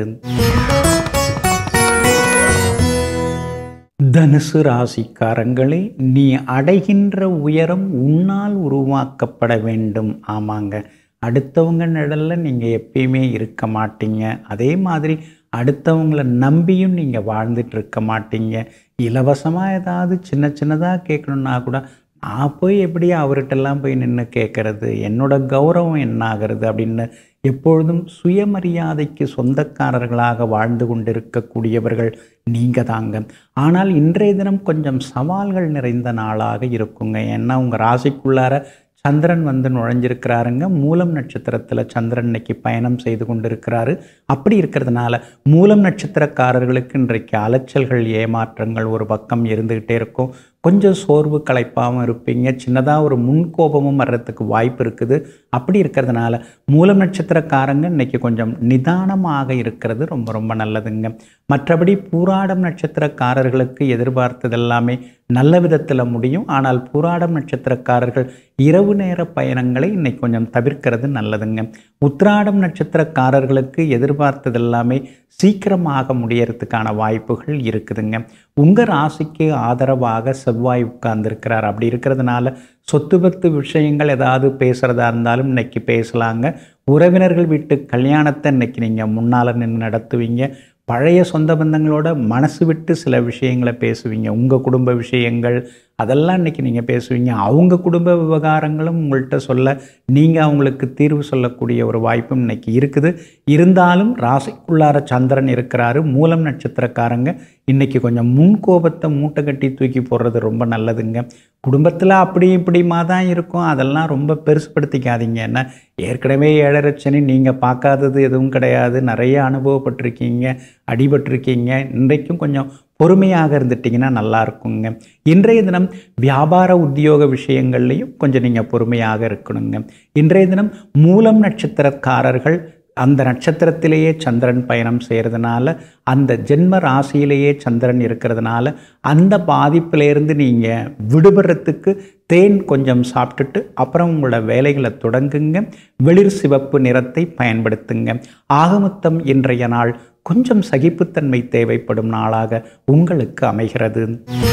தனுசு ராசிக்காரங்களே நீ அடைகின்ற உயரம் உன்னால் உருவாக்கப்பட வேண்டும் ஆமாங்க அடுத்தவங்க நிழலில் நீங்கள் எப்பயுமே இருக்க மாட்டீங்க அதே மாதிரி அடுத்தவங்களை நம்பியும் நீங்கள் வாழ்ந்துட்டு இருக்க மாட்டீங்க இலவசமாக ஏதாவது சின்ன சின்னதாக கேட்கணுன்னா கூட நான் போய் எப்படி அவர்கிட்டலாம் போய் நின்று கேட்குறது என்னோட கௌரவம் என்ன ஆகிறது அப்படின்னு எப்பொழுதும் சுயமரியாதைக்கு சொந்தக்காரர்களாக வாழ்ந்து கொண்டிருக்கக்கூடியவர்கள் நீங்கள் தாங்க ஆனால் இன்றைய தினம் கொஞ்சம் சவால்கள் நிறைந்த நாளாக இருக்குங்க ஏன்னா உங்கள் ராசிக்குள்ளார சந்திரன் வந்து நுழைஞ்சிருக்கிறாருங்க மூலம் நட்சத்திரத்தில் சந்திரன் இன்னைக்கு பயணம் செய்து கொண்டிருக்கிறாரு அப்படி இருக்கிறதுனால மூலம் நட்சத்திரக்காரர்களுக்கு இன்றைக்கு அலைச்சல்கள் ஏமாற்றங்கள் ஒரு பக்கம் இருந்துக்கிட்டே இருக்கும் கொஞ்சம் சோர்வு களைப்பாகவும் இருப்பீங்க சின்னதாக ஒரு முன்கோபமும் வர்றதுக்கு வாய்ப்பு இருக்குது அப்படி இருக்கிறதுனால மூலம் நட்சத்திரக்காரங்க இன்னைக்கு கொஞ்சம் நிதானமாக இருக்கிறது ரொம்ப ரொம்ப நல்லதுங்க மற்றபடி பூராடம் நட்சத்திரக்காரர்களுக்கு எதிர்பார்த்தது எல்லாமே நல்ல விதத்தில் முடியும் ஆனால் பூராடம் நட்சத்திரக்காரர்கள் இரவு நேர பயணங்களை இன்னைக்கு கொஞ்சம் தவிர்க்கிறது நல்லதுங்க உத்ராடம் நட்சத்திரக்காரர்களுக்கு எதிர்பார்த்தது எல்லாமே சீக்கிரமாக முடியறதுக்கான வாய்ப்புகள் இருக்குதுங்க உங்கள் ராசிக்கு ஆதரவாக செவ்வாய் உட்கார்ந்துருக்கிறார் அப்படி இருக்கிறதுனால சொத்து பத்து விஷயங்கள் ஏதாவது பேசுகிறதா இருந்தாலும் இன்னைக்கு பேசலாங்க உறவினர்கள் வீட்டு கல்யாணத்தை இன்னைக்கு நீங்கள் முன்னால் நின்று நடத்துவீங்க பழைய சொந்த பந்தங்களோட மனசு விட்டு சில விஷயங்களை பேசுவீங்க உங்கள் குடும்ப விஷயங்கள் அதெல்லாம் இன்றைக்கி நீங்கள் பேசுவீங்க அவங்க குடும்ப விவகாரங்களும் உங்கள்கிட்ட சொல்ல நீங்கள் அவங்களுக்கு தீர்வு சொல்லக்கூடிய ஒரு வாய்ப்பும் இன்னைக்கு இருக்குது இருந்தாலும் ராசிக்குள்ளார சந்திரன் இருக்கிறாரு மூலம் நட்சத்திரக்காரங்க இன்றைக்கி கொஞ்சம் முன்கோபத்தை மூட்டை கட்டி தூக்கி போடுறது ரொம்ப நல்லதுங்க குடும்பத்தில் அப்படி இப்படிமா தான் இருக்கும் அதெல்லாம் ரொம்ப பெருசுப்படுத்திக்காதீங்க என்ன ஏற்கனவே ஏழரை சனி நீங்கள் பார்க்காதது எதுவும் கிடையாது நிறைய அனுபவப்பட்டிருக்கீங்க அடிபட்டிருக்கீங்க இன்றைக்கும் கொஞ்சம் பொறுமையாக இருந்துட்டிங்கன்னா நல்லா இருக்குங்க இன்றைய தினம் வியாபார உத்தியோக விஷயங்கள்லையும் கொஞ்சம் நீங்கள் பொறுமையாக இருக்கணுங்க இன்றைய தினம் மூலம் நட்சத்திரக்காரர்கள் அந்த நட்சத்திரத்திலேயே சந்திரன் பயணம் செய்கிறதுனால அந்த ஜென்ம ராசியிலேயே சந்திரன் இருக்கிறதுனால அந்த பாதிப்பிலேருந்து நீங்கள் விடுபடுறதுக்கு தேன் கொஞ்சம் சாப்பிட்டுட்டு அப்புறம் உங்களோட வேலைகளை தொடங்குங்க வெளிர் சிவப்பு நிறத்தை பயன்படுத்துங்க ஆகமொத்தம் இன்றைய நாள் கொஞ்சம் சகிப்புத்தன்மை தேவைப்படும் நாளாக உங்களுக்கு அமைகிறது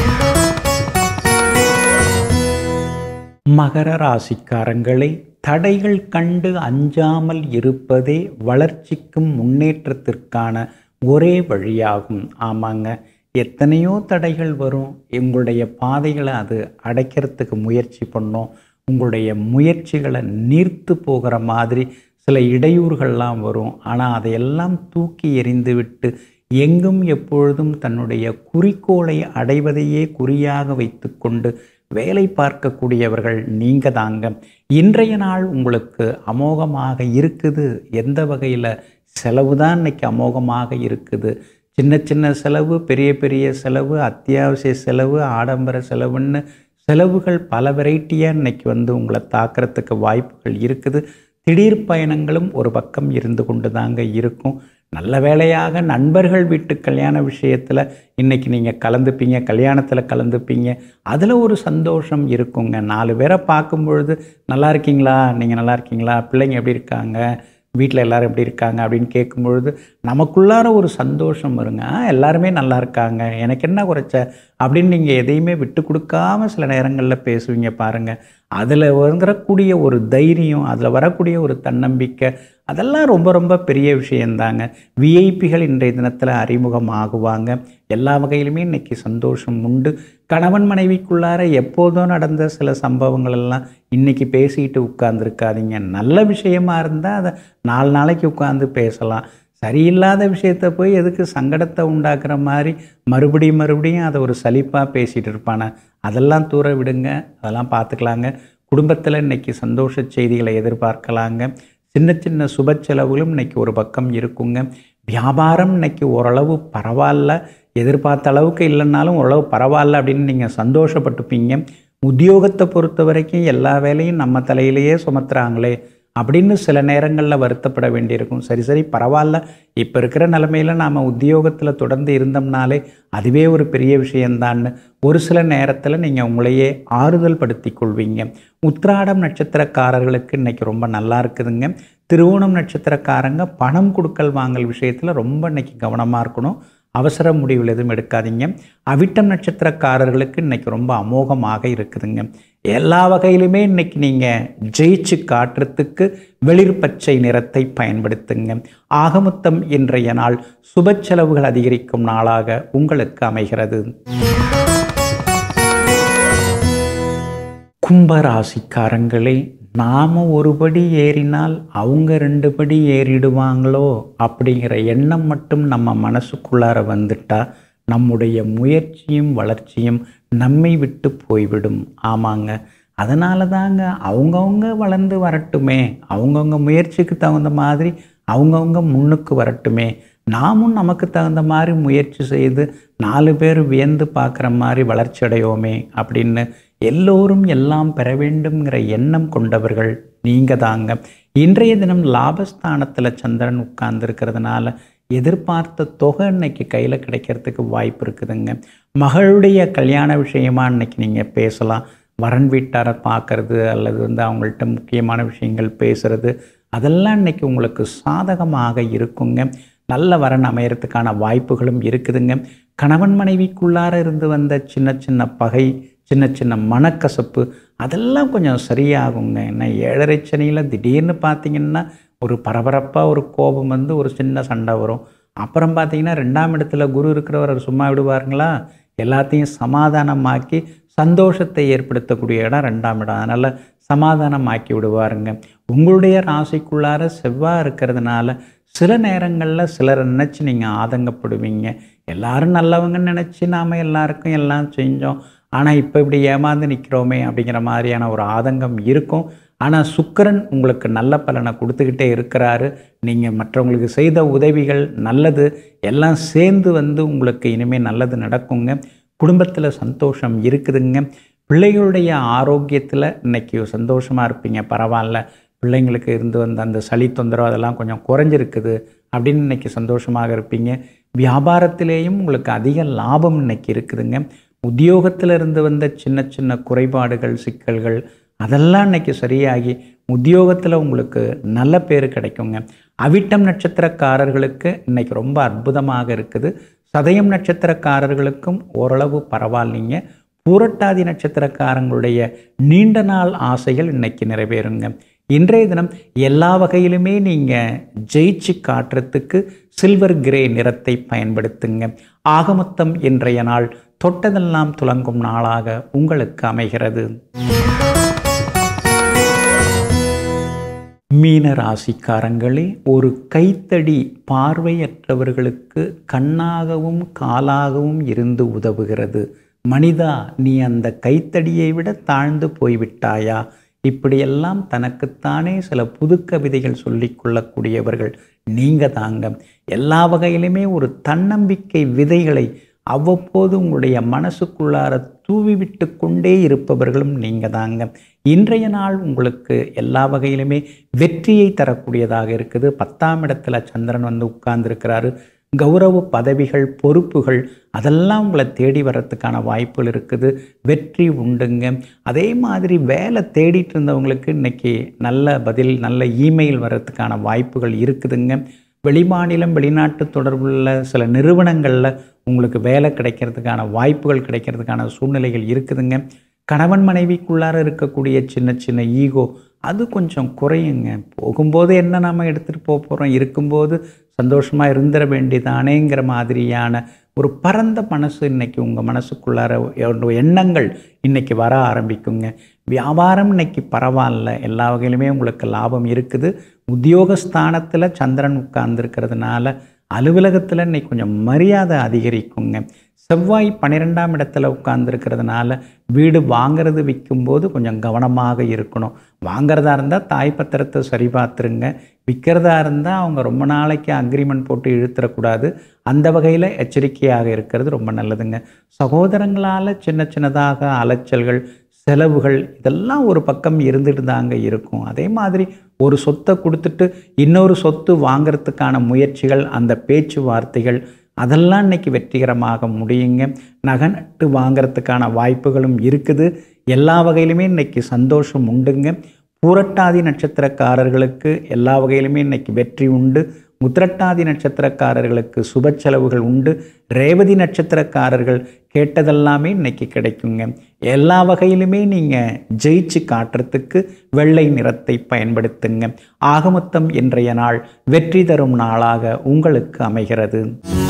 மகர ராசிக்காரங்களை தடைகள் கண்டு அஞ்சாமல் இருப்பதே வளர்ச்சிக்கும் முன்னேற்றத்திற்கான ஒரே வழியாகும் ஆமாங்க எத்தனையோ தடைகள் வரும் உங்களுடைய பாதைகளை அது அடைக்கிறதுக்கு முயற்சி பண்ணோம் உங்களுடைய முயற்சிகளை நீர்த்து போகிற மாதிரி சில இடையூறுகள்லாம் வரும் ஆனால் அதையெல்லாம் தூக்கி எறிந்து விட்டு எங்கும் எப்பொழுதும் தன்னுடைய குறிக்கோளை அடைவதையே குறியாக வைத்துக்கொண்டு வேலை பார்க்கக்கூடியவர்கள் நீங்கள் தாங்க இன்றைய நாள் உங்களுக்கு அமோகமாக இருக்குது எந்த வகையில் செலவு தான் இன்னைக்கு அமோகமாக இருக்குது சின்ன சின்ன செலவு பெரிய பெரிய செலவு அத்தியாவசிய செலவு ஆடம்பர செலவுன்னு செலவுகள் பல வெரைட்டியாக இன்னைக்கு வந்து உங்களை தாக்கிறதுக்கு வாய்ப்புகள் இருக்குது திடீர் பயணங்களும் ஒரு பக்கம் இருந்து கொண்டு தாங்க இருக்கும் நல்ல வேளையாக நண்பர்கள் வீட்டு கல்யாண விஷயத்தில் இன்றைக்கி நீங்கள் கலந்துப்பீங்க கல்யாணத்தில் கலந்துப்பீங்க அதில் ஒரு சந்தோஷம் இருக்குங்க நாலு பேரை பார்க்கும் பொழுது நல்லா இருக்கீங்களா நீங்கள் நல்லா இருக்கீங்களா பிள்ளைங்க எப்படி இருக்காங்க வீட்டில் எல்லோரும் எப்படி இருக்காங்க அப்படின்னு கேட்கும்பொழுது நமக்குள்ளார ஒரு சந்தோஷம் வருங்க "ஆ, எல்லாருமே நல்லா இருக்காங்க எனக்கு என்ன குறைச்ச அப்படின்னு நீங்கள் எதையுமே விட்டு கொடுக்காம சில நேரங்களில் பேசுவீங்க பாருங்கள் அதில் வரக்கூடிய ஒரு தைரியம் அதில் வரக்கூடிய ஒரு தன்னம்பிக்கை அதெல்லாம் ரொம்ப ரொம்ப பெரிய விஷயந்தாங்க விஐபிகள் இன்றைய தினத்தில் அறிமுகமாகுவாங்க எல்லா வகையிலுமே இன்னைக்கு சந்தோஷம் உண்டு கணவன் மனைவிக்குள்ளார எப்போதும் நடந்த சில சம்பவங்கள் எல்லாம் இன்னைக்கு பேசிட்டு உட்கார்ந்துருக்காதீங்க நல்ல விஷயமா இருந்தால் அதை நாலு நாளைக்கு உட்காந்து பேசலாம் சரியில்லாத விஷயத்த போய் எதுக்கு சங்கடத்தை உண்டாக்குற மாதிரி மறுபடியும் மறுபடியும் அதை ஒரு சலிப்பாக பேசிகிட்டு இருப்பானே அதெல்லாம் தூர விடுங்க அதெல்லாம் பார்த்துக்கலாங்க குடும்பத்தில் இன்னைக்கு சந்தோஷ செய்திகளை எதிர்பார்க்கலாங்க சின்ன சின்ன சுப செலவுகளும் இன்னைக்கு ஒரு பக்கம் இருக்குங்க வியாபாரம் இன்னைக்கு ஓரளவு பரவாயில்ல எதிர்பார்த்த அளவுக்கு இல்லைன்னாலும் ஓரளவு பரவாயில்ல அப்படின்னு நீங்கள் சந்தோஷப்பட்டுப்பீங்க உத்தியோகத்தை பொறுத்த வரைக்கும் எல்லா வேலையும் நம்ம தலையிலேயே சுமத்துறாங்களே அப்படின்னு சில நேரங்களில் வருத்தப்பட வேண்டியிருக்கும் சரி சரி பரவாயில்ல இப்போ இருக்கிற நிலமையில நாம் உத்தியோகத்தில் தொடர்ந்து இருந்தோம்னாலே அதுவே ஒரு பெரிய விஷயந்தான்னு ஒரு சில நேரத்தில் நீங்கள் உங்களையே ஆறுதல் படுத்தி கொள்வீங்க உத்ராடம் நட்சத்திரக்காரர்களுக்கு இன்னைக்கு ரொம்ப நல்லா இருக்குதுங்க திருவோணம் நட்சத்திரக்காரங்க பணம் கொடுக்கல் வாங்கல் விஷயத்தில் ரொம்ப இன்னைக்கு கவனமாக இருக்கணும் அவசர முடிவுகள் எதுவும் எடுக்காதீங்க அவிட்டம் நட்சத்திரக்காரர்களுக்கு இன்னைக்கு ரொம்ப அமோகமாக இருக்குதுங்க எல்லா வகையிலுமே இன்னைக்கு நீங்கள் ஜெயிச்சு காட்டுறதுக்கு வெளிர் பச்சை நிறத்தை பயன்படுத்துங்க ஆகமொத்தம் இன்றைய நாள் சுப செலவுகள் அதிகரிக்கும் நாளாக உங்களுக்கு அமைகிறது கும்பராசிக்காரங்களே நாம் ஒரு படி ஏறினால் அவங்க ரெண்டு படி ஏறிடுவாங்களோ அப்படிங்கிற எண்ணம் மட்டும் நம்ம மனசுக்குள்ளார வந்துட்டா நம்முடைய முயற்சியும் வளர்ச்சியும் நம்மை விட்டு போய்விடும் ஆமாங்க அதனால தாங்க அவங்கவுங்க வளர்ந்து வரட்டுமே அவங்கவுங்க முயற்சிக்கு தகுந்த மாதிரி அவங்கவுங்க முன்னுக்கு வரட்டுமே நாமும் நமக்கு தகுந்த மாதிரி முயற்சி செய்து நாலு பேர் வியந்து பார்க்குற மாதிரி வளர்ச்சி அடையோமே அப்படின்னு எல்லோரும் எல்லாம் பெற வேண்டும்ங்கிற எண்ணம் கொண்டவர்கள் நீங்கள் தாங்க இன்றைய தினம் லாபஸ்தானத்தில் சந்திரன் உட்கார்ந்துருக்கிறதுனால எதிர்பார்த்த தொகை இன்னைக்கு கையில் கிடைக்கிறதுக்கு வாய்ப்பு இருக்குதுங்க மகளுடைய கல்யாண விஷயமா இன்னைக்கு நீங்கள் பேசலாம் வரன் வீட்டாரை பார்க்கறது அல்லது வந்து அவங்கள்ட்ட முக்கியமான விஷயங்கள் பேசுறது அதெல்லாம் இன்னைக்கு உங்களுக்கு சாதகமாக இருக்குங்க நல்ல வரன் அமையறதுக்கான வாய்ப்புகளும் இருக்குதுங்க கணவன் மனைவிக்குள்ளார இருந்து வந்த சின்ன சின்ன பகை சின்ன சின்ன மனக்கசப்பு அதெல்லாம் கொஞ்சம் சரியாகுங்க ஏன்னா ஏழரை சனியில் திடீர்னு பார்த்தீங்கன்னா ஒரு பரபரப்பாக ஒரு கோபம் வந்து ஒரு சின்ன சண்டை வரும் அப்புறம் பார்த்தீங்கன்னா ரெண்டாம் இடத்துல குரு இருக்கிறவர் அவர் சும்மா விடுவாருங்களா எல்லாத்தையும் சமாதானமாக்கி சந்தோஷத்தை ஏற்படுத்தக்கூடிய இடம் ரெண்டாம் இடம் அதனால் சமாதானம் ஆக்கி விடுவாருங்க உங்களுடைய ராசிக்குள்ளார செவ்வாய் இருக்கிறதுனால சில நேரங்களில் சிலரை நினச்சி நீங்கள் ஆதங்கப்படுவீங்க எல்லாரும் நல்லவங்கன்னு நினச்சி நாம் எல்லாருக்கும் எல்லாம் செஞ்சோம் ஆனால் இப்போ இப்படி ஏமாந்து நிற்கிறோமே அப்படிங்கிற மாதிரியான ஒரு ஆதங்கம் இருக்கும் ஆனால் சுக்கிரன் உங்களுக்கு நல்ல பலனை கொடுத்துக்கிட்டே இருக்கிறாரு நீங்கள் மற்றவங்களுக்கு செய்த உதவிகள் நல்லது எல்லாம் சேர்ந்து வந்து உங்களுக்கு இனிமேல் நல்லது நடக்குங்க குடும்பத்தில் சந்தோஷம் இருக்குதுங்க பிள்ளைகளுடைய ஆரோக்கியத்தில் இன்னைக்கு சந்தோஷமாக இருப்பீங்க பரவாயில்ல பிள்ளைங்களுக்கு இருந்து வந்த அந்த சளி தொந்தரவு அதெல்லாம் கொஞ்சம் குறைஞ்சிருக்குது அப்படின்னு இன்னைக்கு சந்தோஷமாக இருப்பீங்க வியாபாரத்திலேயும் உங்களுக்கு அதிக லாபம் இன்னைக்கு இருக்குதுங்க உத்தியோகத்தில் இருந்து வந்த சின்ன சின்ன குறைபாடுகள் சிக்கல்கள் அதெல்லாம் இன்னைக்கு சரியாகி உத்தியோகத்தில் உங்களுக்கு நல்ல பேர் கிடைக்குங்க அவிட்டம் நட்சத்திரக்காரர்களுக்கு இன்னைக்கு ரொம்ப அற்புதமாக இருக்குது சதயம் நட்சத்திரக்காரர்களுக்கும் ஓரளவு பரவாயில்லைங்க பூரட்டாதி நட்சத்திரக்காரங்களுடைய நீண்ட நாள் ஆசைகள் இன்னைக்கு நிறைவேறுங்க இன்றைய தினம் எல்லா வகையிலுமே நீங்கள் ஜெயிச்சு காட்டுறதுக்கு சில்வர் கிரே நிறத்தை பயன்படுத்துங்க ஆகமொத்தம் இன்றைய நாள் தொட்டதெல்லாம் துலங்கும் நாளாக உங்களுக்கு அமைகிறது மீன ராசிக்காரங்களே ஒரு கைத்தடி பார்வையற்றவர்களுக்கு கண்ணாகவும் காலாகவும் இருந்து உதவுகிறது மனிதா நீ அந்த கைத்தடியை விட தாழ்ந்து போய்விட்டாயா இப்படியெல்லாம் தனக்குத்தானே சில புது கவிதைகள் சொல்லிக் கொள்ளக்கூடியவர்கள் நீங்க தாங்க எல்லா வகையிலுமே ஒரு தன்னம்பிக்கை விதைகளை அவ்வப்போது உங்களுடைய மனசுக்குள்ளார தூவிவிட்டு கொண்டே இருப்பவர்களும் நீங்கள் தாங்க இன்றைய நாள் உங்களுக்கு எல்லா வகையிலுமே வெற்றியை தரக்கூடியதாக இருக்குது பத்தாம் இடத்துல சந்திரன் வந்து உட்கார்ந்துருக்கிறாரு கௌரவ பதவிகள் பொறுப்புகள் அதெல்லாம் உங்களை தேடி வர்றதுக்கான வாய்ப்புகள் இருக்குது வெற்றி உண்டுங்க அதே மாதிரி வேலை தேடிட்டு இருந்தவங்களுக்கு இன்னைக்கு நல்ல பதில் நல்ல இமெயில் வர்றதுக்கான வாய்ப்புகள் இருக்குதுங்க வெளிமாநிலம் வெளிநாட்டு தொடர்புள்ள சில நிறுவனங்களில் உங்களுக்கு வேலை கிடைக்கிறதுக்கான வாய்ப்புகள் கிடைக்கிறதுக்கான சூழ்நிலைகள் இருக்குதுங்க கணவன் மனைவிக்குள்ளார இருக்கக்கூடிய சின்ன சின்ன ஈகோ அது கொஞ்சம் குறையுங்க போகும்போது என்ன நாம் எடுத்துகிட்டு போக போகிறோம் இருக்கும்போது சந்தோஷமாக இருந்துட வேண்டியதானேங்கிற மாதிரியான ஒரு பரந்த மனசு இன்னைக்கு உங்கள் மனசுக்குள்ளார எண்ணங்கள் இன்னைக்கு வர ஆரம்பிக்குங்க வியாபாரம் இன்னைக்கு பரவாயில்ல எல்லா வகையிலுமே உங்களுக்கு லாபம் இருக்குது உத்தியோகஸ்தானத்தில் சந்திரன் உட்கார்ந்துருக்கிறதுனால அலுவலகத்தில் இன்னைக்கு கொஞ்சம் மரியாதை அதிகரிக்குங்க செவ்வாய் பன்னிரெண்டாம் இடத்துல உட்கார்ந்துருக்கிறதுனால வீடு வாங்கிறது விற்கும்போது கொஞ்சம் கவனமாக இருக்கணும் வாங்கிறதா இருந்தால் தாய் பத்திரத்தை சரி பார்த்துருங்க விற்கிறதா இருந்தால் அவங்க ரொம்ப நாளைக்கு அக்ரிமெண்ட் போட்டு இழுத்துறக்கூடாது அந்த வகையில் எச்சரிக்கையாக இருக்கிறது ரொம்ப நல்லதுங்க சகோதரங்களால் சின்ன சின்னதாக அலைச்சல்கள் செலவுகள் இதெல்லாம் ஒரு பக்கம் இருந்துட்டு தாங்க இருக்கும் அதே மாதிரி ஒரு சொத்தை கொடுத்துட்டு இன்னொரு சொத்து வாங்கிறதுக்கான முயற்சிகள் அந்த பேச்சுவார்த்தைகள் அதெல்லாம் இன்னைக்கு வெற்றிகரமாக முடியுங்க நகை நட்டு வாங்கிறதுக்கான வாய்ப்புகளும் இருக்குது எல்லா வகையிலுமே இன்னைக்கு சந்தோஷம் உண்டுங்க பூரட்டாதி நட்சத்திரக்காரர்களுக்கு எல்லா வகையிலுமே இன்னைக்கு வெற்றி உண்டு உத்திரட்டாதி நட்சத்திரக்காரர்களுக்கு சுப செலவுகள் உண்டு ரேவதி நட்சத்திரக்காரர்கள் கேட்டதெல்லாமே இன்னைக்கு கிடைக்குங்க எல்லா வகையிலுமே நீங்கள் ஜெயிச்சு காட்டுறதுக்கு வெள்ளை நிறத்தை பயன்படுத்துங்க ஆகமொத்தம் இன்றைய நாள் வெற்றி தரும் நாளாக உங்களுக்கு அமைகிறது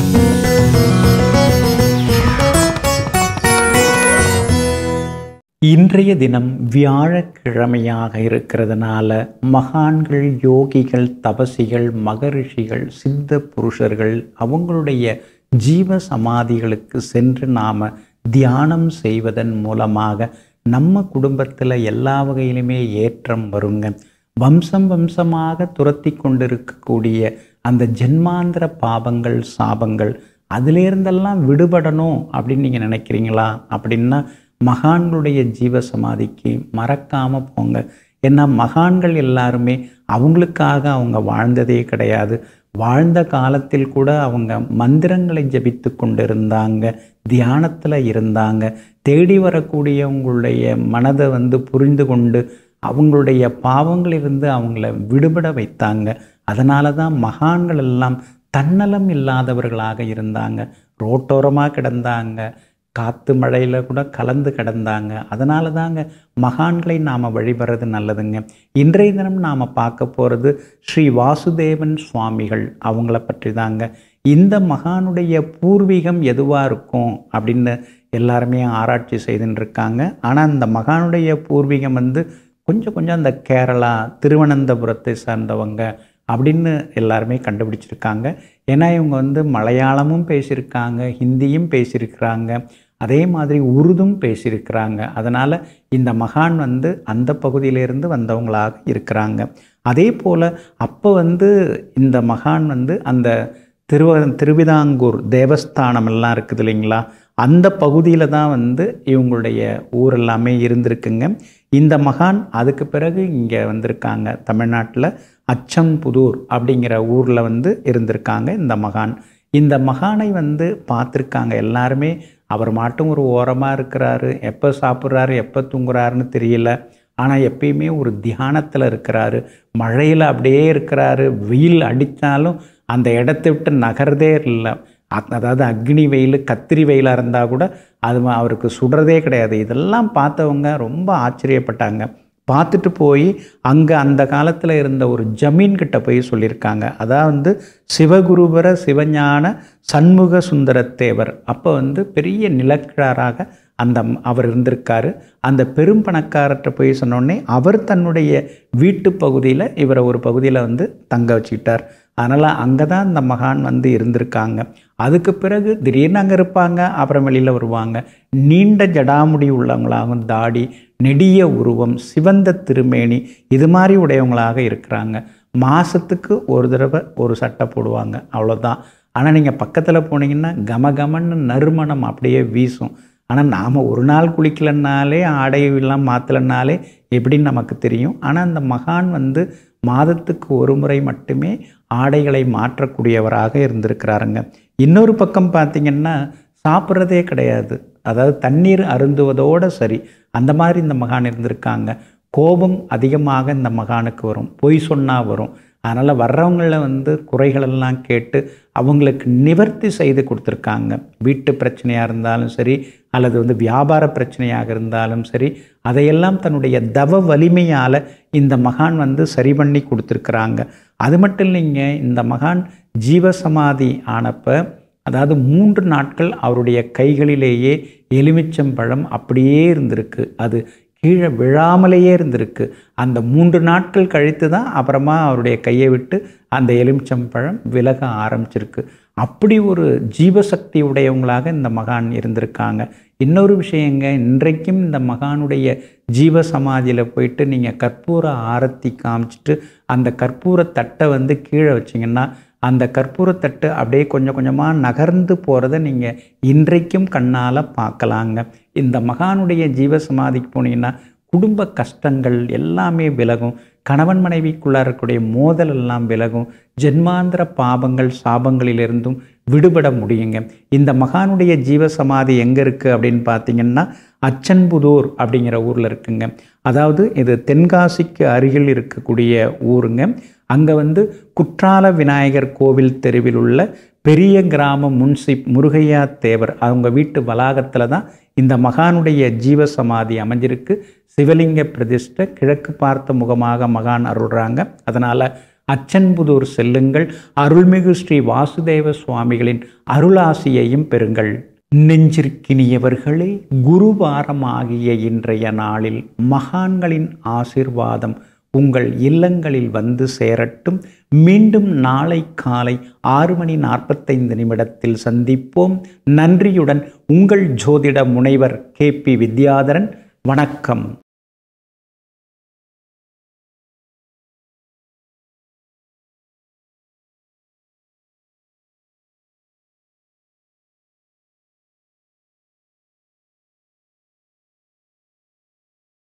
இன்றைய தினம் வியாழக்கிழமையாக இருக்கிறதுனால மகான்கள் யோகிகள் தபசிகள் மகரிஷிகள் சித்த புருஷர்கள் அவங்களுடைய ஜீவ சமாதிகளுக்கு சென்று நாம் தியானம் செய்வதன் மூலமாக நம்ம குடும்பத்தில் எல்லா வகையிலுமே ஏற்றம் வருங்க வம்சம் வம்சமாக துரத்தி கொண்டிருக்கக்கூடிய அந்த ஜென்மாந்திர பாவங்கள் சாபங்கள் அதிலேருந்தெல்லாம் விடுபடணும் அப்படின்னு நீங்கள் நினைக்கிறீங்களா அப்படின்னா மகான்களுடைய ஜீவ சமாதிக்கு மறக்காமல் போங்க ஏன்னா மகான்கள் எல்லாருமே அவங்களுக்காக அவங்க வாழ்ந்ததே கிடையாது வாழ்ந்த காலத்தில் கூட அவங்க மந்திரங்களை ஜபித்து கொண்டு இருந்தாங்க தியானத்தில் இருந்தாங்க தேடி வரக்கூடியவங்களுடைய மனதை வந்து புரிந்து கொண்டு அவங்களுடைய பாவங்களிலிருந்து அவங்கள விடுபட வைத்தாங்க அதனால தான் மகான்கள் எல்லாம் தன்னலம் இல்லாதவர்களாக இருந்தாங்க ரோட்டோரமாக கிடந்தாங்க காற்று மழையில் கூட கலந்து கிடந்தாங்க அதனால தாங்க மகான்களை நாம் வழிபடுறது நல்லதுங்க இன்றைய தினம் நாம் பார்க்க போகிறது ஸ்ரீ வாசுதேவன் சுவாமிகள் அவங்கள பற்றி தாங்க இந்த மகானுடைய பூர்வீகம் எதுவாக இருக்கும் அப்படின்னு எல்லாருமே ஆராய்ச்சி செய்துன்னு இருக்காங்க ஆனால் இந்த மகானுடைய பூர்வீகம் வந்து கொஞ்சம் கொஞ்சம் அந்த கேரளா திருவனந்தபுரத்தை சார்ந்தவங்க அப்படின்னு எல்லாருமே கண்டுபிடிச்சிருக்காங்க ஏன்னா இவங்க வந்து மலையாளமும் பேசியிருக்காங்க ஹிந்தியும் பேசியிருக்கிறாங்க அதே மாதிரி உருதும் பேசியிருக்கிறாங்க அதனால் இந்த மகான் வந்து அந்த பகுதியிலேருந்து வந்தவங்களாக இருக்கிறாங்க அதே போல் அப்போ வந்து இந்த மகான் வந்து அந்த திருவ திருவிதாங்கூர் தேவஸ்தானம் எல்லாம் இருக்குது இல்லைங்களா அந்த பகுதியில் தான் வந்து இவங்களுடைய ஊர் எல்லாமே இருந்திருக்குங்க இந்த மகான் அதுக்கு பிறகு இங்கே வந்திருக்காங்க தமிழ்நாட்டில் அச்சம்புதூர் அப்படிங்கிற ஊரில் வந்து இருந்திருக்காங்க இந்த மகான் இந்த மகானை வந்து பார்த்துருக்காங்க எல்லாருமே அவர் மாட்டும் ஒரு ஓரமாக இருக்கிறாரு எப்போ சாப்பிட்றாரு எப்போ தூங்குறாருன்னு தெரியல ஆனால் எப்பயுமே ஒரு தியானத்தில் இருக்கிறாரு மழையில் அப்படியே இருக்கிறாரு வெயில் அடித்தாலும் அந்த இடத்த விட்டு நகர்றதே இல்லை அதாவது அக்னி வெயில் கத்திரி வெயிலாக இருந்தால் கூட அது அவருக்கு சுடுறதே கிடையாது இதெல்லாம் பார்த்தவங்க ரொம்ப ஆச்சரியப்பட்டாங்க பார்த்துட்டு போய் அங்கே அந்த காலத்தில் இருந்த ஒரு ஜமீன் கிட்ட போய் சொல்லியிருக்காங்க அதான் வந்து சிவகுருபர சிவஞான சண்முக சுந்தரத்தேவர் அப்போ வந்து பெரிய நிலக்கிழாராக அந்த அவர் இருந்திருக்காரு அந்த பெரும் பணக்காரர்கிட்ட போய் சொன்னோடனே அவர் தன்னுடைய வீட்டு பகுதியில் இவரை ஒரு பகுதியில் வந்து தங்க வச்சுக்கிட்டார் அதனால் அங்கே தான் இந்த மகான் வந்து இருந்திருக்காங்க அதுக்கு பிறகு திடீர்னு அங்கே இருப்பாங்க அப்புறம் வெளியில் வருவாங்க நீண்ட ஜடாமுடி உள்ளவங்களாகவும் தாடி நெடிய உருவம் சிவந்த திருமேனி இது மாதிரி உடையவங்களாக இருக்கிறாங்க மாதத்துக்கு ஒரு தடவை ஒரு சட்டை போடுவாங்க அவ்வளோதான் ஆனால் நீங்கள் பக்கத்தில் போனீங்கன்னா கமகமன்னு நறுமணம் அப்படியே வீசும் ஆனால் நாம் ஒரு நாள் குளிக்கலனாலே ஆடையெல்லாம் மாற்றலைனாலே எப்படின்னு நமக்கு தெரியும் ஆனால் அந்த மகான் வந்து மாதத்துக்கு ஒரு முறை மட்டுமே ஆடைகளை மாற்றக்கூடியவராக இருந்திருக்கிறாருங்க இன்னொரு பக்கம் பார்த்திங்கன்னா சாப்பிட்றதே கிடையாது அதாவது தண்ணீர் அருந்துவதோடு சரி அந்த மாதிரி இந்த மகான் இருந்திருக்காங்க கோபம் அதிகமாக இந்த மகானுக்கு வரும் பொய் சொன்னால் வரும் அதனால் வர்றவங்கள வந்து குறைகளெல்லாம் கேட்டு அவங்களுக்கு நிவர்த்தி செய்து கொடுத்துருக்காங்க வீட்டு பிரச்சனையாக இருந்தாலும் சரி அல்லது வந்து வியாபார பிரச்சனையாக இருந்தாலும் சரி அதையெல்லாம் தன்னுடைய தவ வலிமையால் இந்த மகான் வந்து சரி பண்ணி கொடுத்துருக்குறாங்க அது மட்டும் இல்லைங்க இந்த மகான் ஜீவசமாதி ஆனப்போ அதாவது மூன்று நாட்கள் அவருடைய கைகளிலேயே எலுமிச்சம்பழம் அப்படியே இருந்திருக்கு அது கீழே விழாமலேயே இருந்திருக்கு அந்த மூன்று நாட்கள் கழித்து தான் அப்புறமா அவருடைய கையை விட்டு அந்த எலுமிச்சம்பழம் விலக ஆரம்பிச்சிருக்கு அப்படி ஒரு ஜீவசக்தி உடையவங்களாக இந்த மகான் இருந்திருக்காங்க இன்னொரு விஷயங்க இன்றைக்கும் இந்த மகானுடைய ஜீவ சமாதியில் போயிட்டு நீங்கள் கற்பூர ஆரத்தி காமிச்சிட்டு அந்த கற்பூர தட்டை வந்து கீழே வச்சிங்கன்னா அந்த கற்பூரத்தட்டு அப்படியே கொஞ்சம் கொஞ்சமாக நகர்ந்து போகிறத நீங்கள் இன்றைக்கும் கண்ணால் பார்க்கலாங்க இந்த மகானுடைய ஜீவ சமாதிக்கு போனீங்கன்னா குடும்ப கஷ்டங்கள் எல்லாமே விலகும் கணவன் மனைவிக்குள்ளே இருக்கக்கூடிய மோதல் எல்லாம் விலகும் ஜென்மாந்திர பாபங்கள் சாபங்களிலிருந்தும் விடுபட முடியுங்க இந்த மகானுடைய ஜீவ சமாதி எங்கே இருக்குது அப்படின்னு பார்த்தீங்கன்னா அச்சன்புதூர் அப்படிங்கிற ஊரில் இருக்குங்க அதாவது இது தென்காசிக்கு அருகில் இருக்கக்கூடிய ஊருங்க அங்கே வந்து குற்றால விநாயகர் கோவில் தெருவில் உள்ள பெரிய கிராம முன்சிப் முருகையா தேவர் அவங்க வீட்டு வளாகத்தில் தான் இந்த மகானுடைய ஜீவ சமாதி அமைஞ்சிருக்கு சிவலிங்க பிரதிஷ்டை கிழக்கு பார்த்த முகமாக மகான் அருள்றாங்க அதனால் அச்சன்புதூர் செல்லுங்கள் அருள்மிகு ஸ்ரீ வாசுதேவ சுவாமிகளின் அருளாசியையும் பெறுங்கள் நெஞ்சிற்கினியவர்களே குருவாரமாகிய இன்றைய நாளில் மகான்களின் ஆசிர்வாதம் உங்கள் இல்லங்களில் வந்து சேரட்டும் மீண்டும் நாளை காலை ஆறு மணி நாற்பத்தைந்து நிமிடத்தில் சந்திப்போம் நன்றியுடன் உங்கள் ஜோதிட முனைவர் கே பி வித்யாதரன் வணக்கம்